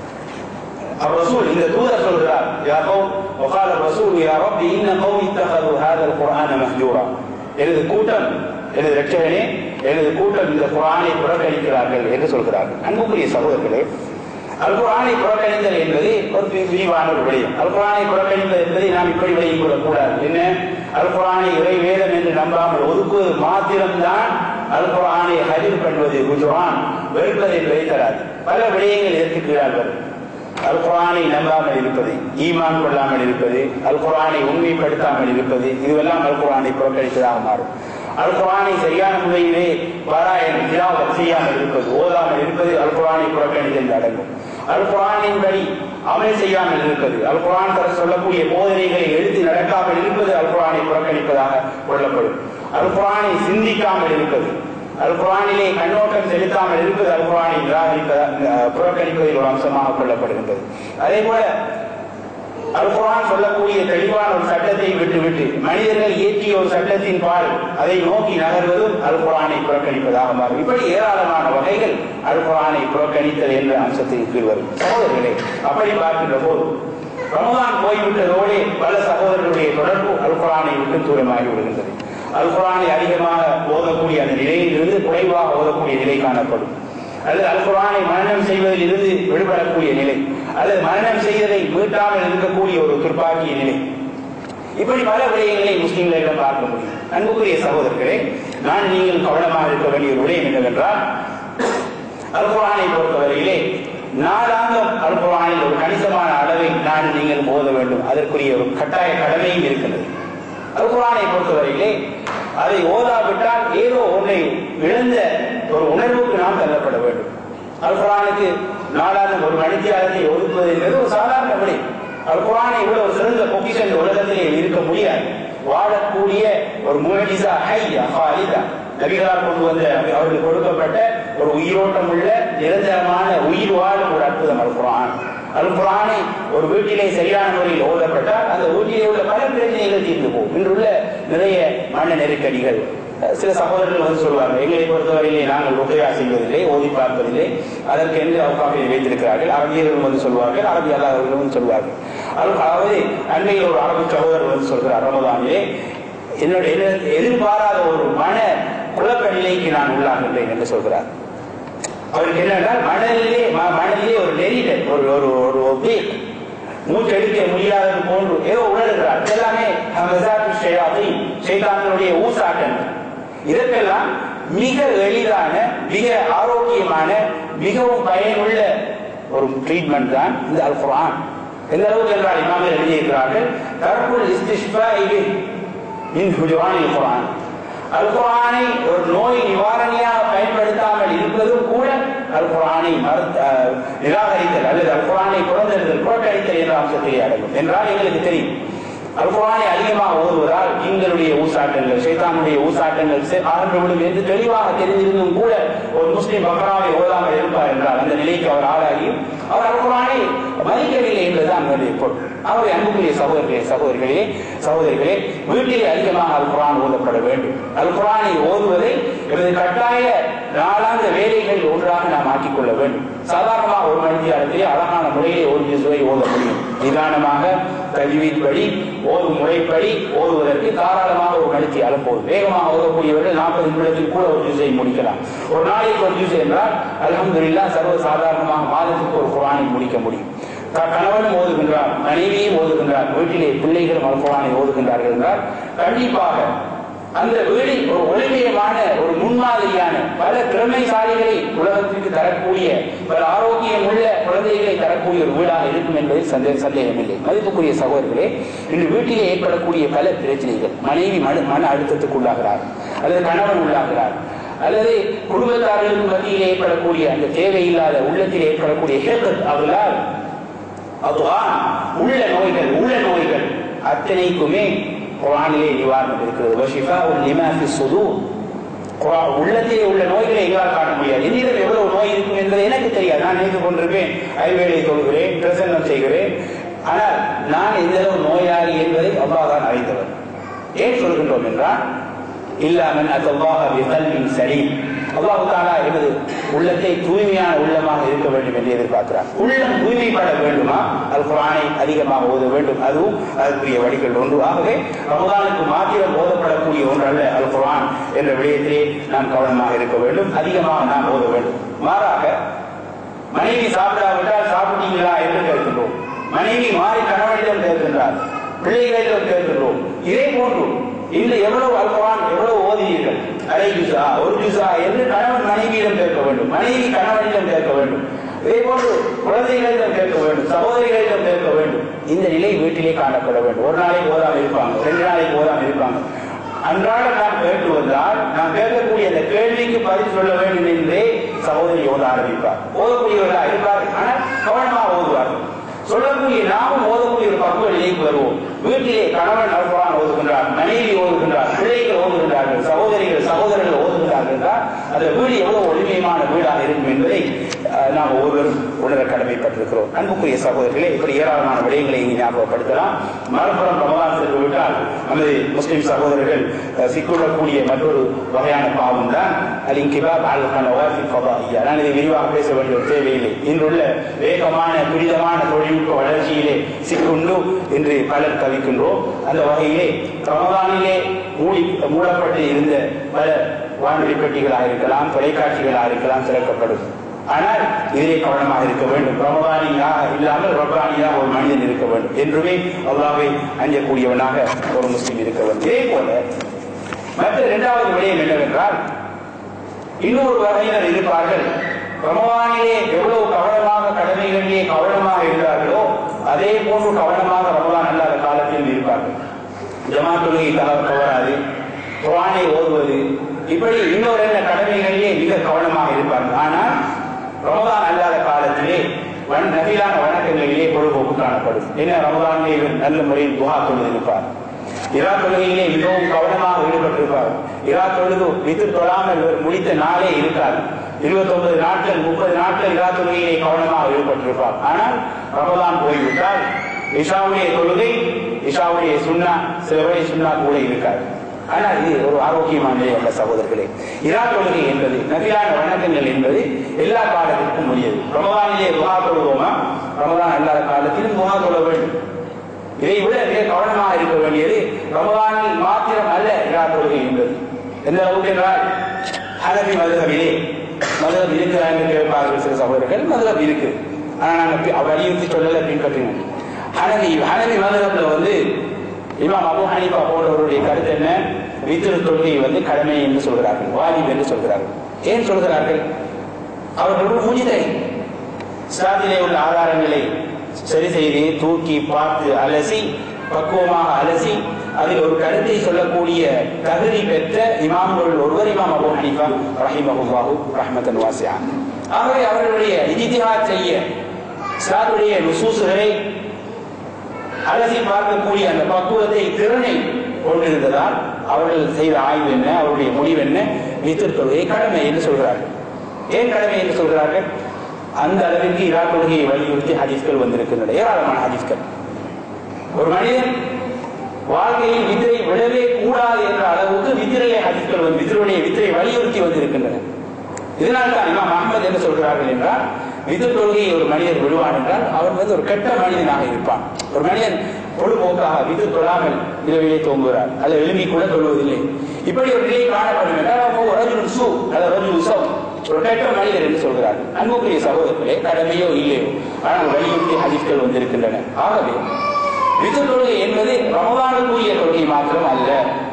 الرسول இந்த தூதர் சொல்கிறார் يا قوم وقال الرسول يا رب إن قوم اتخذوا هذا القرآن مهجورا எனது கூட்டம் எனது ரட்சகனே எனது கூட்டம் இந்த குரானை புறக்கணிக்கிறார்கள் என்று சொல்கிறார்கள் அன்புக்குரிய சகோதரர்களே அல் குரானை புறக்கணித்தல் என்பது ஒரு வி- விரிவான ஒரு விடயம் அல் குரானை புறக்கணிப்பது என்பதை நாம் இப்படி விளங்கிக் கொள்ளக்கூடாது என்ன அல் குரானை இறை வேதம் என்று நம்பாமல் ஒதுக்குவது மாத்திரம்தான் அல் குரானை ஹஜிர் பண்ணுவது குஜரான் வெறுப்பது என்பதை தராது பல விடயங்கள் இதற்கு கீழால் வரும் அல் குரானை நம்பாமல் இருப்பது ஈமான் கொள்ளாமல் இருப்பது அல் குரானை உண்மைப்படுத்தாமல் இருப்பது இதுவெல்லாம் அல் குரானை புறக்கணிப்பதாக மாறும் அல் குரானை சரியான முறையிலே பாராயணம் திலாவத் செய்யாமல் இருப்பது ஓதாமல் இருப்பது அல் குரானை புறக்கணித்தல் அடங்கும் அல் குரானின்படி அமல் செய்யாமல் இருப்பது அல் குரான் தர சொல்லக்கூடிய போதனைகளை எடுத்து நடக்காமல் இருப்பது அல் குரானை புறக்கணிப்பதாக கொள்ளப்படும் அல் குரானை சிந்திக்காமல் இருப்பது அல் குரானிலே கண்ணோட்டம் செலுத்தாமல் இருப்பது அல் குரானை நிராகரிப்பதா அஹ் புறக்கணிப்பதில் ஒரு அம்சமாக கொள்ளப்படுகின்றது அதே போல அல் குரான் சொல்லக்கூடிய தெளிவான ஒரு சட்டத்தை விட்டுவிட்டு மனிதர்கள் இயற்றிய ஒரு சட்டத்தின் பால் அதை நோக்கி நகர்வதும் அல் குரானை புறக்கணிப்பதாக மாறும் இப்படி ஏராளமான வகைகள் அல் குரானை புறக்கணித்தல் என்ற அம்சத்தின் கீழ் வரும் சகோதரர்களே அப்படி பார்க்கின்ற போது ரமதான் போய்விட்டதோடு பல சகோதரர்களுடைய தொடர்பு அல் குரானை விட்டு தூரமாகி விடுகின்றது அல் குரானை அதிகமாக ஓதக்கூடிய அந்த நிலையில் இருந்து குறைவாக ஓதக்கூடிய நிலை காணப்படும் அல்லது அல் குரானை மரணம் செய்வதில் இருந்து விடுபடக்கூடிய நிலை அல்லது மரணம் செய்வதை மீட்டாமல் இருக்கக்கூடிய ஒரு துர்ப்பாக்கிய நிலை இப்படி பல விடயங்களை முஸ்லிம்களிடம் பார்க்க முடியும் அன்புக்குரிய சகோதரர்களே நான் நீங்கள் கவனமாக இருக்க வேண்டிய ஒரு விடயம் என்னவென்றால் அல் குரானை பொறுத்தவரையிலே நாளாந்தம் அல் குரானில் ஒரு கணிசமான அளவை நான் நீங்கள் ஓத வேண்டும் அதற்குரிய ஒரு கட்டாய கடமையும் இருக்கிறது அல் குரானை பொறுத்தவரையிலே அதை ஓதாவிட்டால் ஏதோ ஒன்றை இழந்த ஒரு உணர்வுக்கு நாம் தள்ளப்பட வேண்டும் அல் குரானுக்கு நாளாந்தம் ஒரு மணித்தியாலத்தை ஒதுக்குவது என்பது ஒரு சாதாரண விடை அல் குரானை விட ஒரு சிறந்த பொக்கிஷன் இந்த உலகத்திலே இருக்க முடியாது வாழக்கூடிய ஒரு முகஜிசா ஹை அஃபாலிதா நபிகளால் கொண்டு வந்த அவர்களுக்கு கொடுக்கப்பட்ட ஒரு உயிரோட்டம் உள்ள நிரந்தரமான உயிர் வாழும் ஒரு அற்புதம் அல் குரான் அல் குரானை ஒரு வீட்டிலே சரியான முறையில் ஓதப்பட்டால் அந்த வீட்டிலே உள்ள பல பிரச்சனைகள் தீர்ந்து போகும் இன்றுள்ள நிறைய மன நெருக்கடிகள் அஹ் சில சகோதரர்கள் வந்து சொல்வார்கள் எங்களை பொறுத்தவரையிலே நாங்கள் ருகையா செய்வதில்லை ஓதி பார்ப்பதில்லை அதற்கு என்று அவக்காக வைத்திருக்கிறார்கள் அரபியர்கள் வந்து சொல்வார்கள் அரபி அல்லாதவர்கள் வந்து சொல்வார்கள் அது- அதாவது அண்மையில் ஒரு அரபு சகோதரர் வந்து சொல்கிறார் ரமதானிலே என்னுடைய எதிர்- எதிர்பாராத ஒரு மன குழப்ப நிலைக்கு நான் உள்ளாகின்றேன் என்று சொல்கிறார் அவருக்கு என்னென்றால் மனதிலே ம- மனதிலே ஒரு நெறிடல் ஒரு ஒரு ஒரு ஒப்பீக் மூச்செடுக்க முடியாதது போன்று ஏதோ உணர்கிறார் இதெல்லாமே ஹமசாத்து ஷையாத்தீன், ஷைத்தானுடைய ஊசாட்டங்கள் இதற்கெல்லாம் மிக எளிதான மிக ஆரோக்கியமான மிகவும் பயனுள்ள ஒரு ட்ரீட்மெண்ட் தான் இந்த அல் குர்ஆன் எந்த அளவுக்கு என்றால் இமாமல் எழுதியிருக்கிறார்கள் தர்புல் இஸ்திஷ்பா இது மின் ஹுஜுரானில் குர்ஆன் அல் குர்ஆனை ஒரு நோய் நிவாரணியாக பயன்படுத்தாமல் இருப்பதும் கூட அல் குர்ஆனை மறுத்த அஹ், நிராகரித்தல் அல்லது அல் குர்ஆனை புறந்தெடுத்தல் புறக்கணித்தல் என்ற அம்சத்திலே அடங்கும் என்றால் எங்களுக்கு தெரியும் அல் குரானை அதிகமாக ஓதுவதால் எங்களுடைய ஊசாட்டங்கள் சைத்தானுடைய ஊசாட்டங்கள் ஆரம்பிவிடும் என்று தெளிவாக தெரிந்திருந்தும் கூட ஒரு முஸ்லிம் பக்ராவை ஓதாமல் இருப்பார் என்றால் அந்த நிலைக்கு அவர் ஆளாகி அவர் அல் குரானை மதிக்கவில்லை என்பதுதான் அவருடைய பொருள் அவரை அன்புக்குரிய சகோதரர்களே சகோதரிகளே சகோதரிகளே வீட்டிலே அதிகமாக அல் குரான் ஓதப்பட வேண்டும் அல் குரானை ஓதுவதை எனது கட்டாய நாளாந்த வேலைகளில் ஒன்றாக நாம் ஆக்கிக் கொள்ள வேண்டும் சாதாரணமாக ஒரு மனிதத்திலே அழகான முறையிலே ஒரு ஜிசுவை ஓத முடியும் நிதானமாக தஜ்வீத் படி ஓதும் முறைப்படி ஓதுவதற்கு தாராளமாக ஒரு மணிக்கு போதும் வேகமாக ஓதக்கூடியவர்கள் நாற்பது நிமிடத்தில் கூட ஒரு ஜூஸை முடிக்கலாம் ஒரு நாளைக்கு ஒரு ஜூஸ் என்றால் அலமதுல்லா சர்வ சாதாரணமாக மாதத்துக்கு ஒரு குரானை முடிக்க முடியும் கணவன் ஓதுகின்றார் மனைவியும் ஓதுகின்றார் வீட்டிலே பிள்ளைகளும் அல் குரானை ஓதுகின்றார்கள் என்றால் கண்டிப்பாக அந்த வீடு ஒரு ஒளிமயமான ஒரு முன்மாதிரியான பல திறமைசாலிகளை உலகத்திற்கு தரக்கூடிய பல ஆரோக்கியம் உள்ள குழந்தைகளை தரக்கூடிய ஒரு வீடாக இருக்கும் என்பதில் சந்தேக சந்தேகமில்லை மதிப்புக்குரிய சகோதரர்களே இன்று வீட்டிலே ஏற்படக்கூடிய பல பிரச்சனைகள் மனைவி மன மன அழுத்தத்துக்கு உள்ளாகிறார் அல்லது கணவன் உள்ளாகிறார் அல்லது குடும்பத்தார்களுக்கு மத்தியில் ஏற்படக்கூடிய அந்த தேவையில்லாத உள்ளத்தில் ஏற்படக்கூடிய ஹேக்கத் அவர்களால் அதுதான் உள்ள நோய்கள் உள்ள நோய்கள் அத்தனைக்குமே குரானிலே நிவாரணம் இருக்கிறது வஷிஃபா உல் லிமா ஃபி சுதூர் உள்ளத்திலே உள்ள நோய்களை எங்களால் காண முடியாது என்னிடம் எவ்வளவு நோய் இருக்கும் என்பது எனக்கு தெரியாது நான் நினைத்துக் கொண்டிருப்பேன் ஐவேளை தொழுகிறேன் பிரசன்னம் செய்கிறேன் ஆனால் நான் எந்த அளவு நோயாளி என்பதை அல்லாஹ் தான் அறிந்தவர் ஏன் சொல்கின்றோம் என்றால் இல்லாமல் அல்லாஹ் விகல்வின் சரி அல்லாஹு தாலா எமது உள்ளத்தை தூய்மையான உள்ளமாக இருக்க வேண்டும் என்று எதிர்பார்க்கிறார் உள்ளம் தூய்மைப்பட வேண்டுமா அல் குரானை அதிகமாக ஓத வேண்டும் அதுவும் அதற்குரிய வழிகள் ஒன்று ஆகவே ரமதானுக்கு மாத்திரம் ஓதப்படக்கூடிய ஒன்று அல்ல அல் குரான் என்ற விடயத்திலே நாம் கவனமாக இருக்க வேண்டும் அதிகமாக நாம் ஓத வேண்டும் மாறாக மனைவி சாப்பிடாவிட்டால் சாப்பிட்டீங்களா என்று கேட்கின்றோம் மனைவி மாறி கணவனிடம் கேட்கின்றார் பிள்ளைகளிடம் கேட்கின்றோம் இதே போன்று இன்று எவ்வளவு அல்குரான் எவ்வளவு ஓதினீர்கள் அரை ஜூசா ஒரு ஜூசா என்று கணவன் மனைவியிடம் கேட்க வேண்டும் மனைவி கணவனிடம் கேட்க வேண்டும் இதே போன்று குழந்தைகளிடம் கேட்க வேண்டும் சகோதரிகளிடம் கேட்க வேண்டும் இந்த நிலை வீட்டிலே காணப்பட வேண்டும் ஒரு நாளைக்கு ஓதாமல் இருப்பாங்க ரெண்டு நாளைக்கு ஓதாமல் இருப்பாங்க அன்றாட நாம் கேட்டு வந்தால் நாம் கேட்கக்கூடிய அந்த கேள்விக்கு பதில் சொல்ல வேண்டும் என்றே சகோதரி ஓத ஆரம்பிப்பார் ஓதக்கூடியவர்களாக இருப்பார் ஆனால் கவனமாக ஓதுவார்கள் சொல்லக்கூடிய நாமும் ஓதக்கூடிய ஒரு பக்குவ நிலைக்கு வருவோம் வீட்டிலே கணவன் அல்குரான் ஓதுகின்றார் மனைவி ஓதுகின்றார் பிள்ளைகள் ஓதுகின்றார்கள் சகோதரிகள் சகோதரர்கள் ஓதுகின்றார்கள் என்றால் அந்த வீடு எவ்வளவு ஒளிமயமான வீடாக இருக்கும் என்பதை நாம் ஒவ்வொருவரும் உணர கடமைப்பட்டிருக்கிறோம் அன்புக்குரிய சகோதரர்களே இப்படி ஏராளமான விடயங்களை இங்கு ஞாபகப்படுத்தலாம் மறுபுறம் ரமதான் சென்று விட்டால் நமது முஸ்லிம் சகோதரர்கள் சிக்குள்ளக்கூடிய மற்றொரு வகையான பாவம் தான் அல் இன்கிபாப் அல் நான் இதை விரிவாக பேச வேண்டிய ஒரு தேவையில்லை இன்றுள்ள வேகமான துரிதமான தொழில்நுட்ப வளர்ச்சியிலே சிக்குண்டு இன்று பலர் தவிக்கின்றோம் அந்த வகையிலே ரமதானிலே மூடி மூடப்பட்டு இருந்த பல வானொலி பெட்டிகளாக இருக்கலாம் தொலைக்காட்சிகளாக இருக்கலாம் திறக்கப்படும் ஆனால் இதிலே கவனமாக இருக்க வேண்டும் ரமதானியாக இல்லாமல் ரப்பானியாக ஒரு மனிதன் இருக்க வேண்டும் என்றுமே அல்லாவை அஞ்சக்கூடியவனாக ஒரு முஸ்லீம் இருக்க வேண்டும் இதே போல மற்ற இரண்டாவது விடயம் என்னவென்றால் இன்னொரு வகையினர் இருப்பார்கள் ரமவானிலே எவ்வளவு கவனமாக கடமைகளிலே கவனமாக இருந்தார்களோ அதே போன்று கவனமாக ரமவான் அல்லாத காலத்தில் இருப்பார்கள் ஜமாத்துலகை தவறாது குரானை ஓதுவது இப்படி இன்னொரு என்ன கடமைகளிலே மிக கவனமாக இருப்பார்கள் ஆனால் ரமதான் அல்லாத காலத்திலே வன் நபிலான வணக்கங்களிலே பொழுதுபோக்கு காணப்படும் என்ன ரமதானிலே நல்ல முறையில் துகா தொழுது இருப்பார் இரா தொழுகையிலே மிகவும் கவனமாக ஈடுபட்டிருப்பார் இரா தொழுது வித்து தொழாமல் முடித்த நாளே இருக்காது இருபத்தி ஒன்பது நாட்கள் முப்பது நாட்கள் இரா தொழுகையிலே கவனமாக ஈடுபட்டிருப்பார் ஆனால் ரமதான் போய்விட்டால் இஷாவுடைய தொழுகை இஷாவுடைய சுண்ணா சில வழி சுண்ணா கூட இருக்காது ஆனால் இது ஒரு ஆரோக்கியமான நிலை அல்ல சகோதரர்களே இரா தொழுகை என்பது நபியான வணக்கங்கள் என்பது எல்லா காலத்திற்கும் உரியது ரமதானிலே முகா தொழுவோமா ரமதான் அல்லாத காலத்திலும் முகா தொழ வேண்டும் இதை விட மிக கவனமாக இருக்க வேண்டியது ரமதானில் மாத்திரம் அல்ல இரா தொழுகை என்பது எந்த அளவுக்கு என்றால் ஹனபி மதுகபிலே மதுகப் இருக்கிறா என்று கேட்பார்கள் சில சகோதரர்கள் மதுகப் இருக்கு ஆனா நாங்க வலியுறுத்தி சொல்லல பின்பற்றினோம் ஹனபி ஹனபி மதுகப்ல வந்து இமாம் அபு ஹனிஃபா போன்றவருடைய கருத்து என்ன வித்திரு தொழுகை வந்து கடமை என்று சொல்கிறார்கள் வாஜிப் என்று சொல்கிறார்கள் ஏன் சொல்கிறார்கள் அவர்கள் முஜிதை இஸ்லாத்திலே உள்ள ஆதாரங்களை சரி செய்து தூக்கி பார்த்து அலசி பக்குவமாக அலசி அதில் ஒரு கருத்தை சொல்லக்கூடிய தகுதி பெற்ற இமாம்கள் ஒருவர் இமாம் அபு ஹனிஃபா ரஹிமஹுல்லாஹு ரஹ்மத்தன் வாசியா ஆகவே அவர்களுடைய இஜித்திஹாத் செய்ய இஸ்லாத்துடைய நுசூசுகளை அலசி பார்க்கக்கூடிய அந்த பக்குவத்தை திறனை கொண்டிருந்ததால் அவர்கள் செய்த ஆய்வு என்ன அவருடைய முடிவு என்ன வித்திர் தொழுகை கடமை என்று சொல்கிறார்கள் ஏன் கடமை என்று சொல்கிறார்கள் அந்த அளவிற்கு இரா தொழுகையை வலியுறுத்தி ஹதீஸ்கள் வந்திருக்கின்றன ஏராளமான ஹதீஸ்கள் ஒரு மனிதன் வாழ்க்கையில் விதிரை விடவே கூடாது என்ற அளவுக்கு விதிரையை ஹதீஸ்கள் வந்து விதிரையுடைய விதிரை வலியுறுத்தி வந்திருக்கின்றன இதனால் தான் இமாம் அஹமது என்ன சொல்கிறார்கள் என்றால் விதிர் தொழுகையை ஒரு மனிதர் விடுவான் என்றால் அவர் வந்து ஒரு கெட்ட மனிதனாக இருப்பான் ஒரு மனிதன் பொழுதுபோக்காக விதிர் தொழாமல் இரவிலே தூங்குகிறார் அல்லது எழுப்பி கூட தொழுவதில்லை இப்படி ஒரு நிலை காணப்படும் என்றால் அவங்க ஒரு சு அல்லது ஒரு உசவ் ஒரு கெட்ட மனிதர் என்று சொல்கிறார் அன்புக்குரிய சகோதரர்களே கடமையோ இல்லையோ ஆனால் வலியுறுத்தி ஹதீஸ்கள் வந்திருக்கின்றன ஆகவே விதிர் தொழுகை என்பது ரமதானுக்குரிய தொழுகை மாத்திரம் அல்ல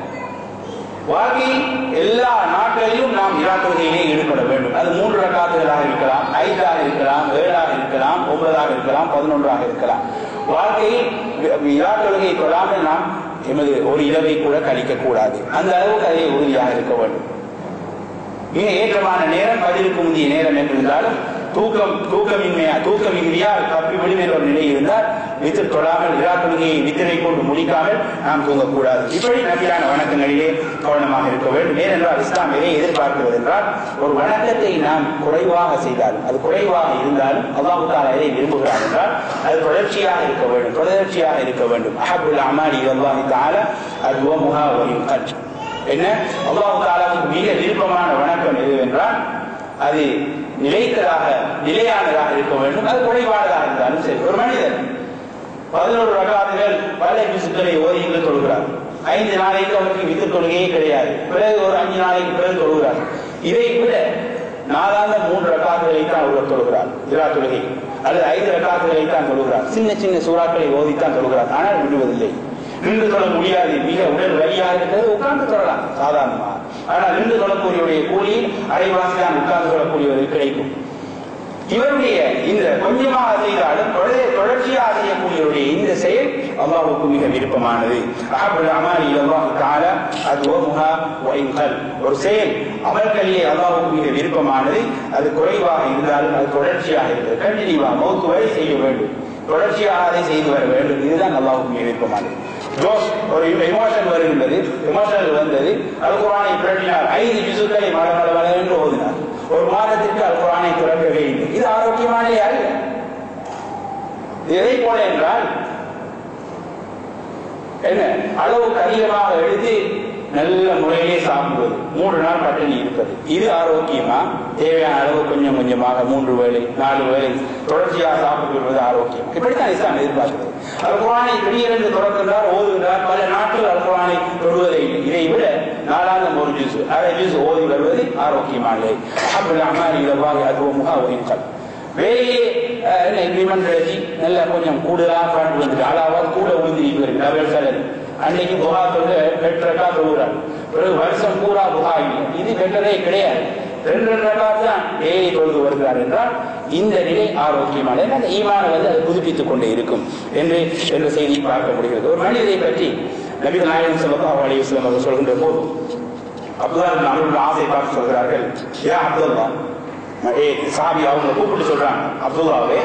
வாழ்க்கையில் எல்லா நாட்களிலும் நாம் இரா தொழுகையிலே ஈடுபட வேண்டும் அது மூன்று ரக்காத்துகளாக இருக்கலாம் ஐந்தாக இருக்கலாம் ஏழாக இருக்கலாம் ஒன்பதாக இருக்கலாம் பதினொன்றாக இருக்கலாம் வாழ்க்கையில் இரா தொழுகை கொள்ளாமல் நாம் எமது ஒரு இரவை கூட கழிக்க கூடாது அந்த அளவுக்கு அதை உறுதியாக இருக்க வேண்டும் மிக ஏற்றமான நேரம் பதிலுக்கு முந்தைய நேரம் என்றிருந்தாலும் தூக்கம் தூக்கமின்மையா தூக்கமின்மையால் தப்பி விடுமையில் ஒரு நிலை இருந்தால் வித்து தொடாமல் இரா தொழுகையை வித்திரை கொண்டு முடிக்காமல் நாம் தூங்கக்கூடாது இப்படி நபியான வணக்கங்களிலே கவனமாக இருக்க வேண்டும் ஏனென்றால் இஸ்லாம் எதை எதிர்பார்க்கிறது என்றால் ஒரு வணக்கத்தை நாம் குறைவாக செய்தாலும் அது குறைவாக இருந்தாலும் அல்லாஹு தாலா எதை விரும்புகிறார் என்றால் அது தொடர்ச்சியாக இருக்க வேண்டும் தொடர்ச்சியாக இருக்க வேண்டும் அஹபுல் அமாடி அல்லாஹி தாலா அது முகா வரும் கற்று என்ன அல்லாஹு தாலாவுக்கு மிக விருப்பமான வணக்கம் எது என்றால் அது நிலைத்ததாக நிலையானதாக இருக்க வேண்டும் அது குறைபாடுதாக இருந்தாலும் சரி ஒரு மனிதன் பதினோரு ரகாதுகள் பல பிசுக்களை ஓதிந்து தொழுகிறார் ஐந்து நாளைக்கு அவருக்கு வித்து தொழுகையே கிடையாது பிறகு ஒரு அஞ்சு நாளைக்கு பிறகு தொழுகிறார் இதை விட நாலாந்த மூன்று ரக்காத்துகளை தான் அவர் தொழுகிறார் இரா தொழுகை அல்லது ஐந்து ரக்காத்துகளை தான் தொழுகிறார் சின்ன சின்ன சூறாக்களை ஓதித்தான் தொழுகிறார் ஆனால் விடுவதில்லை நின்று தொழ முடியாது மிக உடல் வலியாக இருக்கிறது உட்கார்ந்து தொழலாம் சாதாரணமா ஆனால் நின்று தொழக்கூடியவருடைய கூலி அரைவாசி தான் உட்கார்ந்து தொழக்கூடியவருக்கு கிடைக்கும் இவருடைய இந்த கொஞ்சமாக செய்தாலும் தொடர்ச்சியாக செய்யக்கூடியவருடைய இந்த செயல் அல்லாஹுக்கு மிக விருப்பமானது அமாரி அல்லாஹு தால அது ஓமுகா ஒயின்கள் ஒரு செயல் அமல்களிலே அல்லாஹுக்கு மிக விருப்பமானது அது குறைவாக இருந்தாலும் அது தொடர்ச்சியாக இருக்கிறது கண்டினியூவா மௌத்து வரை செய்ய வேண்டும் தொடர்ச்சியாக அதை செய்து வர வேண்டும் இதுதான் அல்லாஹுக்கு மிக விருப்பமானது ஜோஸ் ஒரு எமோஷன் வருகின்றது எமோஷனல் வந்தது அல் குரானை புரட்டினார் ஐந்து ஜிசுக்களை மல மல மல என்று ஓதினார் ஒரு மாதத்திற்கு அல் குரானை துறக்கவே இல்லை இது ஆரோக்கியமான அல்ல எதை போல என்றால் என்ன அளவுக்கு அதிகமாக எடுத்து நல்ல முறையிலே சாப்பிடுவது மூன்று நாள் பட்டினி இருப்பது இது ஆரோக்கியமா தேவையான அளவு கொஞ்சம் கொஞ்சமாக மூன்று வேளை நாலு வேளை தொடர்ச்சியாக சாப்பிட்டு வருவது ஆரோக்கியம் இப்படித்தான் இஸ்லாம் எதிர்பார்க்கிறது அல் குரானை திடீரென்று தொடர்கின்றார் ஓதுகின்றார் பல நாட்கள் அல் குரானை தொடுவதை இல்லை இதை விட நாலாந்தம் ஒரு ஜூஸ் அரை ஜூஸ் ஓதி வருவது ஆரோக்கியமானது அப்படி அம்மாரி இலவாகி அதுவும் முகா ஒயின்கள் வேலையே இம்ப்ளிமெண்ட் எழுதி நல்லா கொஞ்சம் கூடுதலாக பாட்டு வந்துட்டு அதாவது கூட உழுந்து இருக்கு டபுள் சேலரி அன்னைக்கு புகா தொழுக எட்டு ரக்கா தொழுகிறார் பிறகு வருஷம் பூரா புகா இல்லை இது பெற்றதே கிடையாது ரெண்டு ரெண்டு ரக்கா தான் டெய்லி தொழுது வருகிறார் என்றால் இந்த நிலை ஆரோக்கியமான அந்த ஈமான வந்து அது புதுப்பித்துக் கொண்டே இருக்கும் என்று என்ற செய்தி பார்க்க முடிகிறது ஒரு மனிதரை பற்றி நபி நாயகம் சொல்லலாம் அலையுஸ்லாம் அவர் சொல்கின்ற போது அப்துல்லா அவர்களுடைய ஆசை பார்த்து சொல்கிறார்கள் ஏன் அப்துல்லா சாபி அவங்க கூப்பிட்டு சொல்றாங்க அப்துல்லாவே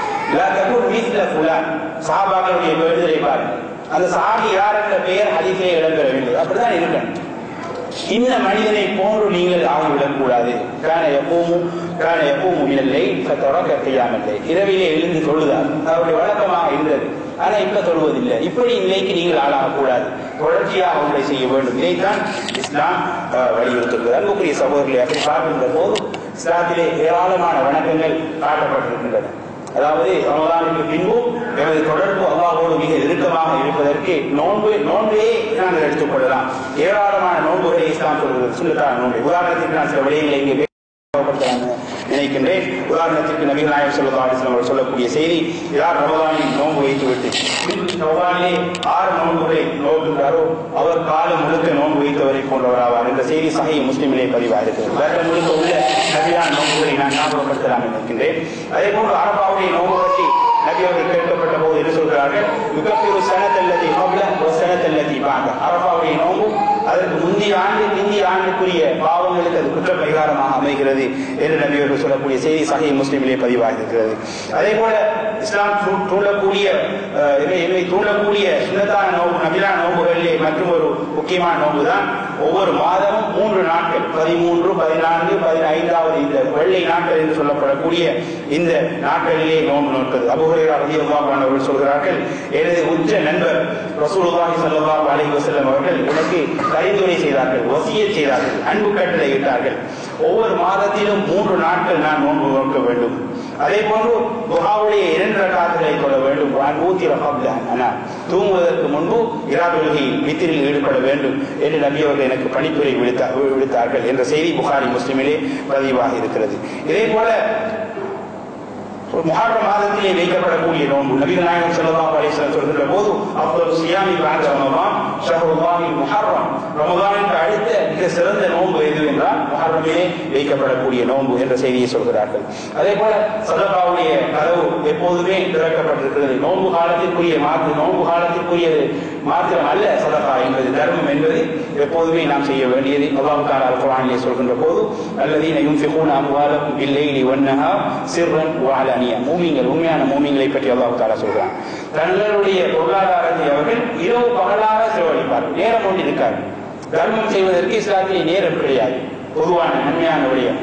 சாபாக்களுடைய விடுதலை பாருங்க அந்த சாபி யார் என்ற பெயர் ஹதீஸே இடம்பெறவில்லை அப்படிதான் இருக்கணும் இந்த மனிதனை போன்று நீங்கள் ஆகிவிடக் கூடாது கான எப்பவும் கான எப்பவும் இல்லை தொடக்க செய்யாமல்லை இரவிலே எழுந்து தொழுதார் அவருடைய வழக்கமாக இருந்தது ஆனா இப்ப தொழுவதில்லை இப்படி நிலைக்கு நீங்கள் ஆளாகக்கூடாது தொடர்ச்சியாக ஒன்றை செய்ய வேண்டும் இதைத்தான் இஸ்லாம் வலியுறுத்துகிறது அன்புக்குரிய சகோதரர்களை அப்படி பார்க்கின்ற போது இஸ்லாத்திலே ஏராளமான வணக்கங்கள் காட்டப்பட்டிருக்கின்றன அதாவது ரமதானுக்கு பின்பும் எமது தொடர்பு அல்லாஹோடு மிக இறுக்கமாக இருப்பதற்கு நோன்பு நோன்பையே நாங்கள் எடுத்துக்கொள்ளலாம் ஏராளமான நோன்புகளை இஸ்லாம் சொல்கிறது சுல்லத்தான நோன்பு உதாரணத்திற்கு நான் சில விடயங்களை இங்கே நினைக்கின்றேன் உதாரணத்திற்கு நபிகள் நாயகம் சொல்லா அலிஸ்லாம் அவர் சொல்லக்கூடிய செய்தி யார் ரமதானில் நோன்பு வைத்துவிட்டு ரமதானிலே ஆறு நோன்புகளை நோக்குகிறாரோ அவர் காலம் முழுக்க நோன்பு வைத்தவரை போன்றவராவார் என்ற செய்தி சகை முஸ்லிமிலே பதிவாக இருக்கிறது வேற முழுக்க உள்ள நபியான நோன்புகளை நான் ஞாபகப்படுத்தலாம் நினைக்கின்றேன் அதே போன்று அரபாவுடைய நோன்பு பற்றி நபி அவர்கள் கேட்கப்பட்ட போது என்ன சொல்கிறார்கள் யுகப்பிரு சனத்தல்லதி கபல ஒரு சனத்தல்லதி பாங்க அரபாவுடைய நோன்பு அதற்கு முந்தைய ஆண்டு பிந்திய ஆண்டுக்குரிய பாவங்களுக்கு அது குற்ற பரிகாரமாக அமைகிறது என்று நபியவர்கள் சொல்லக்கூடிய செய்தி சகை முஸ்லிமிலே பதிவாக இருக்கிறது அதே போல இஸ்லாம் தூ- தூண்டக்கூடிய அஹ், எம்மை எம்மை தூண்டக்கூடிய சுண்ணத்தான நோம்பு நபிலான நோம்புகளிலே மற்றும் ஒரு முக்கியமான நோன்பு தான் ஒவ்வொரு மாதமும் மூன்று நாட்கள் பதிமூன்று பதினான்கு பதினைந்தாவது இந்த வெள்ளை நாட்கள் என்று சொல்லப்படக்கூடிய இந்த நாட்களிலே நோன்பு நோட்பது அபுஹரேரா ரலியல்லாஹு அன்ஹு அவர்கள் சொல்கிறார்கள் எனது உச்ச நண்பர் ரசூலுல்லாஹி ஸல்லல்லாஹு அலைஹி வஸல்லம் அவர்கள் எனக்கு பரிந்துரை செய்தார்கள் வசியத் செய்தார்கள் அன்பு கட்டளை இட்டார்கள் ஒவ்வொரு மாதத்திலும் மூன்று நாட்கள் நான் நோன்பு நோக்க வேண்டும் அதே போன்று துஹாவுடைய இரண்டு ரகாத்துகளை கொள்ள வேண்டும் வான் ஊத்திர கப்ல அனா தூங்குவதற்கு முன்பு இராபுல்கையில் வித்திரில் ஈடுபட வேண்டும் என்று நபி அவர்கள் எனக்கு பணிப்புரை விடுத்தா- விடுத்தார்கள் என்ற செய்தி புகாரி முஸ்லிமிலே பதிவாக இருக்கிறது இதே போல ஒரு முஹர்ரம் மாதத்திலே வைக்கப்படக்கூடிய நோன்பு நபிகள் நாயகம் ஸல்லல்லாஹு அலைஹி வஸல்லம் சொல்கின்ற போது அஃதல் சியாமி பஅத ரமதான் ஷஹ்ருல்லாஹில் முஹர்ரம் ரமதானுக்கு அடுத்த மிக சிறந்த நோன்பு எது என்றால் முஹர்ரமிலே வைக்கப்படக்கூடிய நோன்பு என்ற செய்தியை சொல்கிறார்கள் அதே போல சதகாவுடைய கதவு எப்போதுமே திறக்கப்பட்டிருக்கிறது நோன்பு காலத்திற்குரிய மாற்று நோன்பு காலத்திற்குரியது மாத்திரம் அல்ல சதகா என்பது தர்மம் என்பது எப்போதுமே நாம் செய்ய வேண்டியது அல்லாஹ் தாலா அல் குர்ஆனிலே சொல்கின்ற போது அல்லதீன யுன்ஃபிகூன அம்வாலஹும் பில்லைலி வன்னஹார் சிர்ரன் வஅலானியா மூமின்கள் உண்மையான மூமின்களை பற்றி அல்லாஹ் தாலா சொல்கிறான் தங்களுடைய பொருளாதாரத்தை அவர்கள் இரவு பகலாக செலவழிப்பார்கள் நேரம் ஒன்று இருக்காது தர்மம் செய்வதற்கு இஸ்லாத்திலே நேரம் கிடையாது பொதுவான நன்மையான விடயம்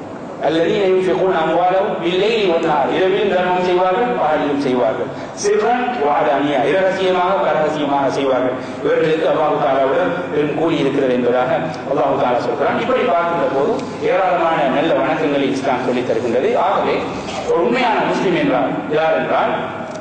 الذين ينفقون أموالهم بالليل والنهار இரவிலும் தர்மம் செய்வார்கள் பகலிலும் செய்வார்கள் சிறுவன் வாடானியா இரகசியமாக பரகசியமாக செய்வார்கள் இவர்களுக்கு அல்லாஹு தாலாவுடன் பெரும் கூலி இருக்கிறது என்பதாக அல்லாஹு தாலா சொல்கிறான் இப்படி பார்க்கின்ற போது ஏராளமான நல்ல வணக்கங்களை இஸ்லாம் சொல்லித் தருகின்றது ஆகவே ஒரு உண்மையான முஸ்லிம் என்றால் யார் என்றால்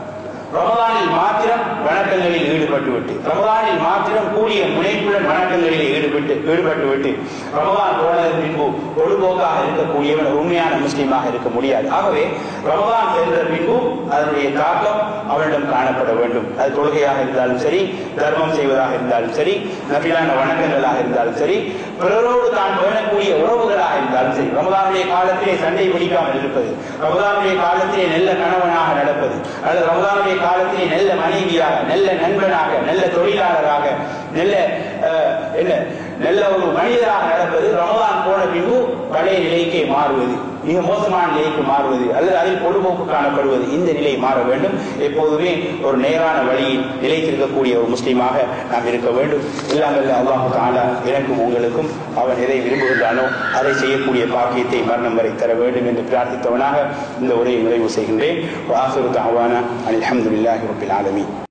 ரமதானில் மாத்திரம் வணக்கங்களில் ஈடுபட்டு விட்டு ரமதானில் மாத்திரம் கூடிய முனைப்புடன் வணக்கங்களில் ஈடுபட்டு ஈடுபட்டு விட்டு ரமதான் போனதன் பின்பு பொழுதுபோக்காக இருக்கக்கூடியவன் ஒரு உண்மையான முஸ்லீமாக இருக்க முடியாது ஆகவே ரமதான் சென்ற பின்பு அதனுடைய தாக்கம் அவனிடம் காணப்பட வேண்டும் அது தொழுகையாக இருந்தாலும் சரி தர்மம் செய்வதாக இருந்தாலும் சரி நபிலான வணக்கங்களாக இருந்தாலும் சரி பிறரோடு தான் பேணக்கூடிய உறவுகளாக இருந்தாலும் சரி ரமதானுடைய காலத்திலே சண்டை பிடிக்காமல் இருப்பது ரமதானுடைய காலத்திலே நல்ல கணவனாக நடப்பது அல்லது ரமதானுடைய காலத்திலே நல்ல மனைவியாக நல்ல நண்பனாக நல்ல தொழிலாளராக நல்ல அஹ், என்ன நல்ல ஒரு மனிதராக நடப்பது ரமதான் போன பின்பு பழைய நிலைக்கே மாறுவது மிக மோசமான நிலைக்கு மாறுவது அல்லது அதில் பொழுதுபோக்கு காணப்படுவது இந்த நிலை மாற வேண்டும் எப்போதுமே ஒரு நேரான வழியில் நிலைத்திருக்கக்கூடிய ஒரு முஸ்லீமாக நாம் இருக்க வேண்டும் இல்லாமல் அல்லாஹு தாலா எனக்கும் உங்களுக்கும் அவன் எதை விரும்புகின்றானோ அதை செய்யக்கூடிய பாக்கியத்தை மரணம் வரை தர வேண்டும் என்று பிரார்த்தித்தவனாக இந்த உரையை நிறைவு செய்கின்றேன் வாசுரு தாவானா அல்ஹம்துலில்லாஹி ரபில் ஆலமீன்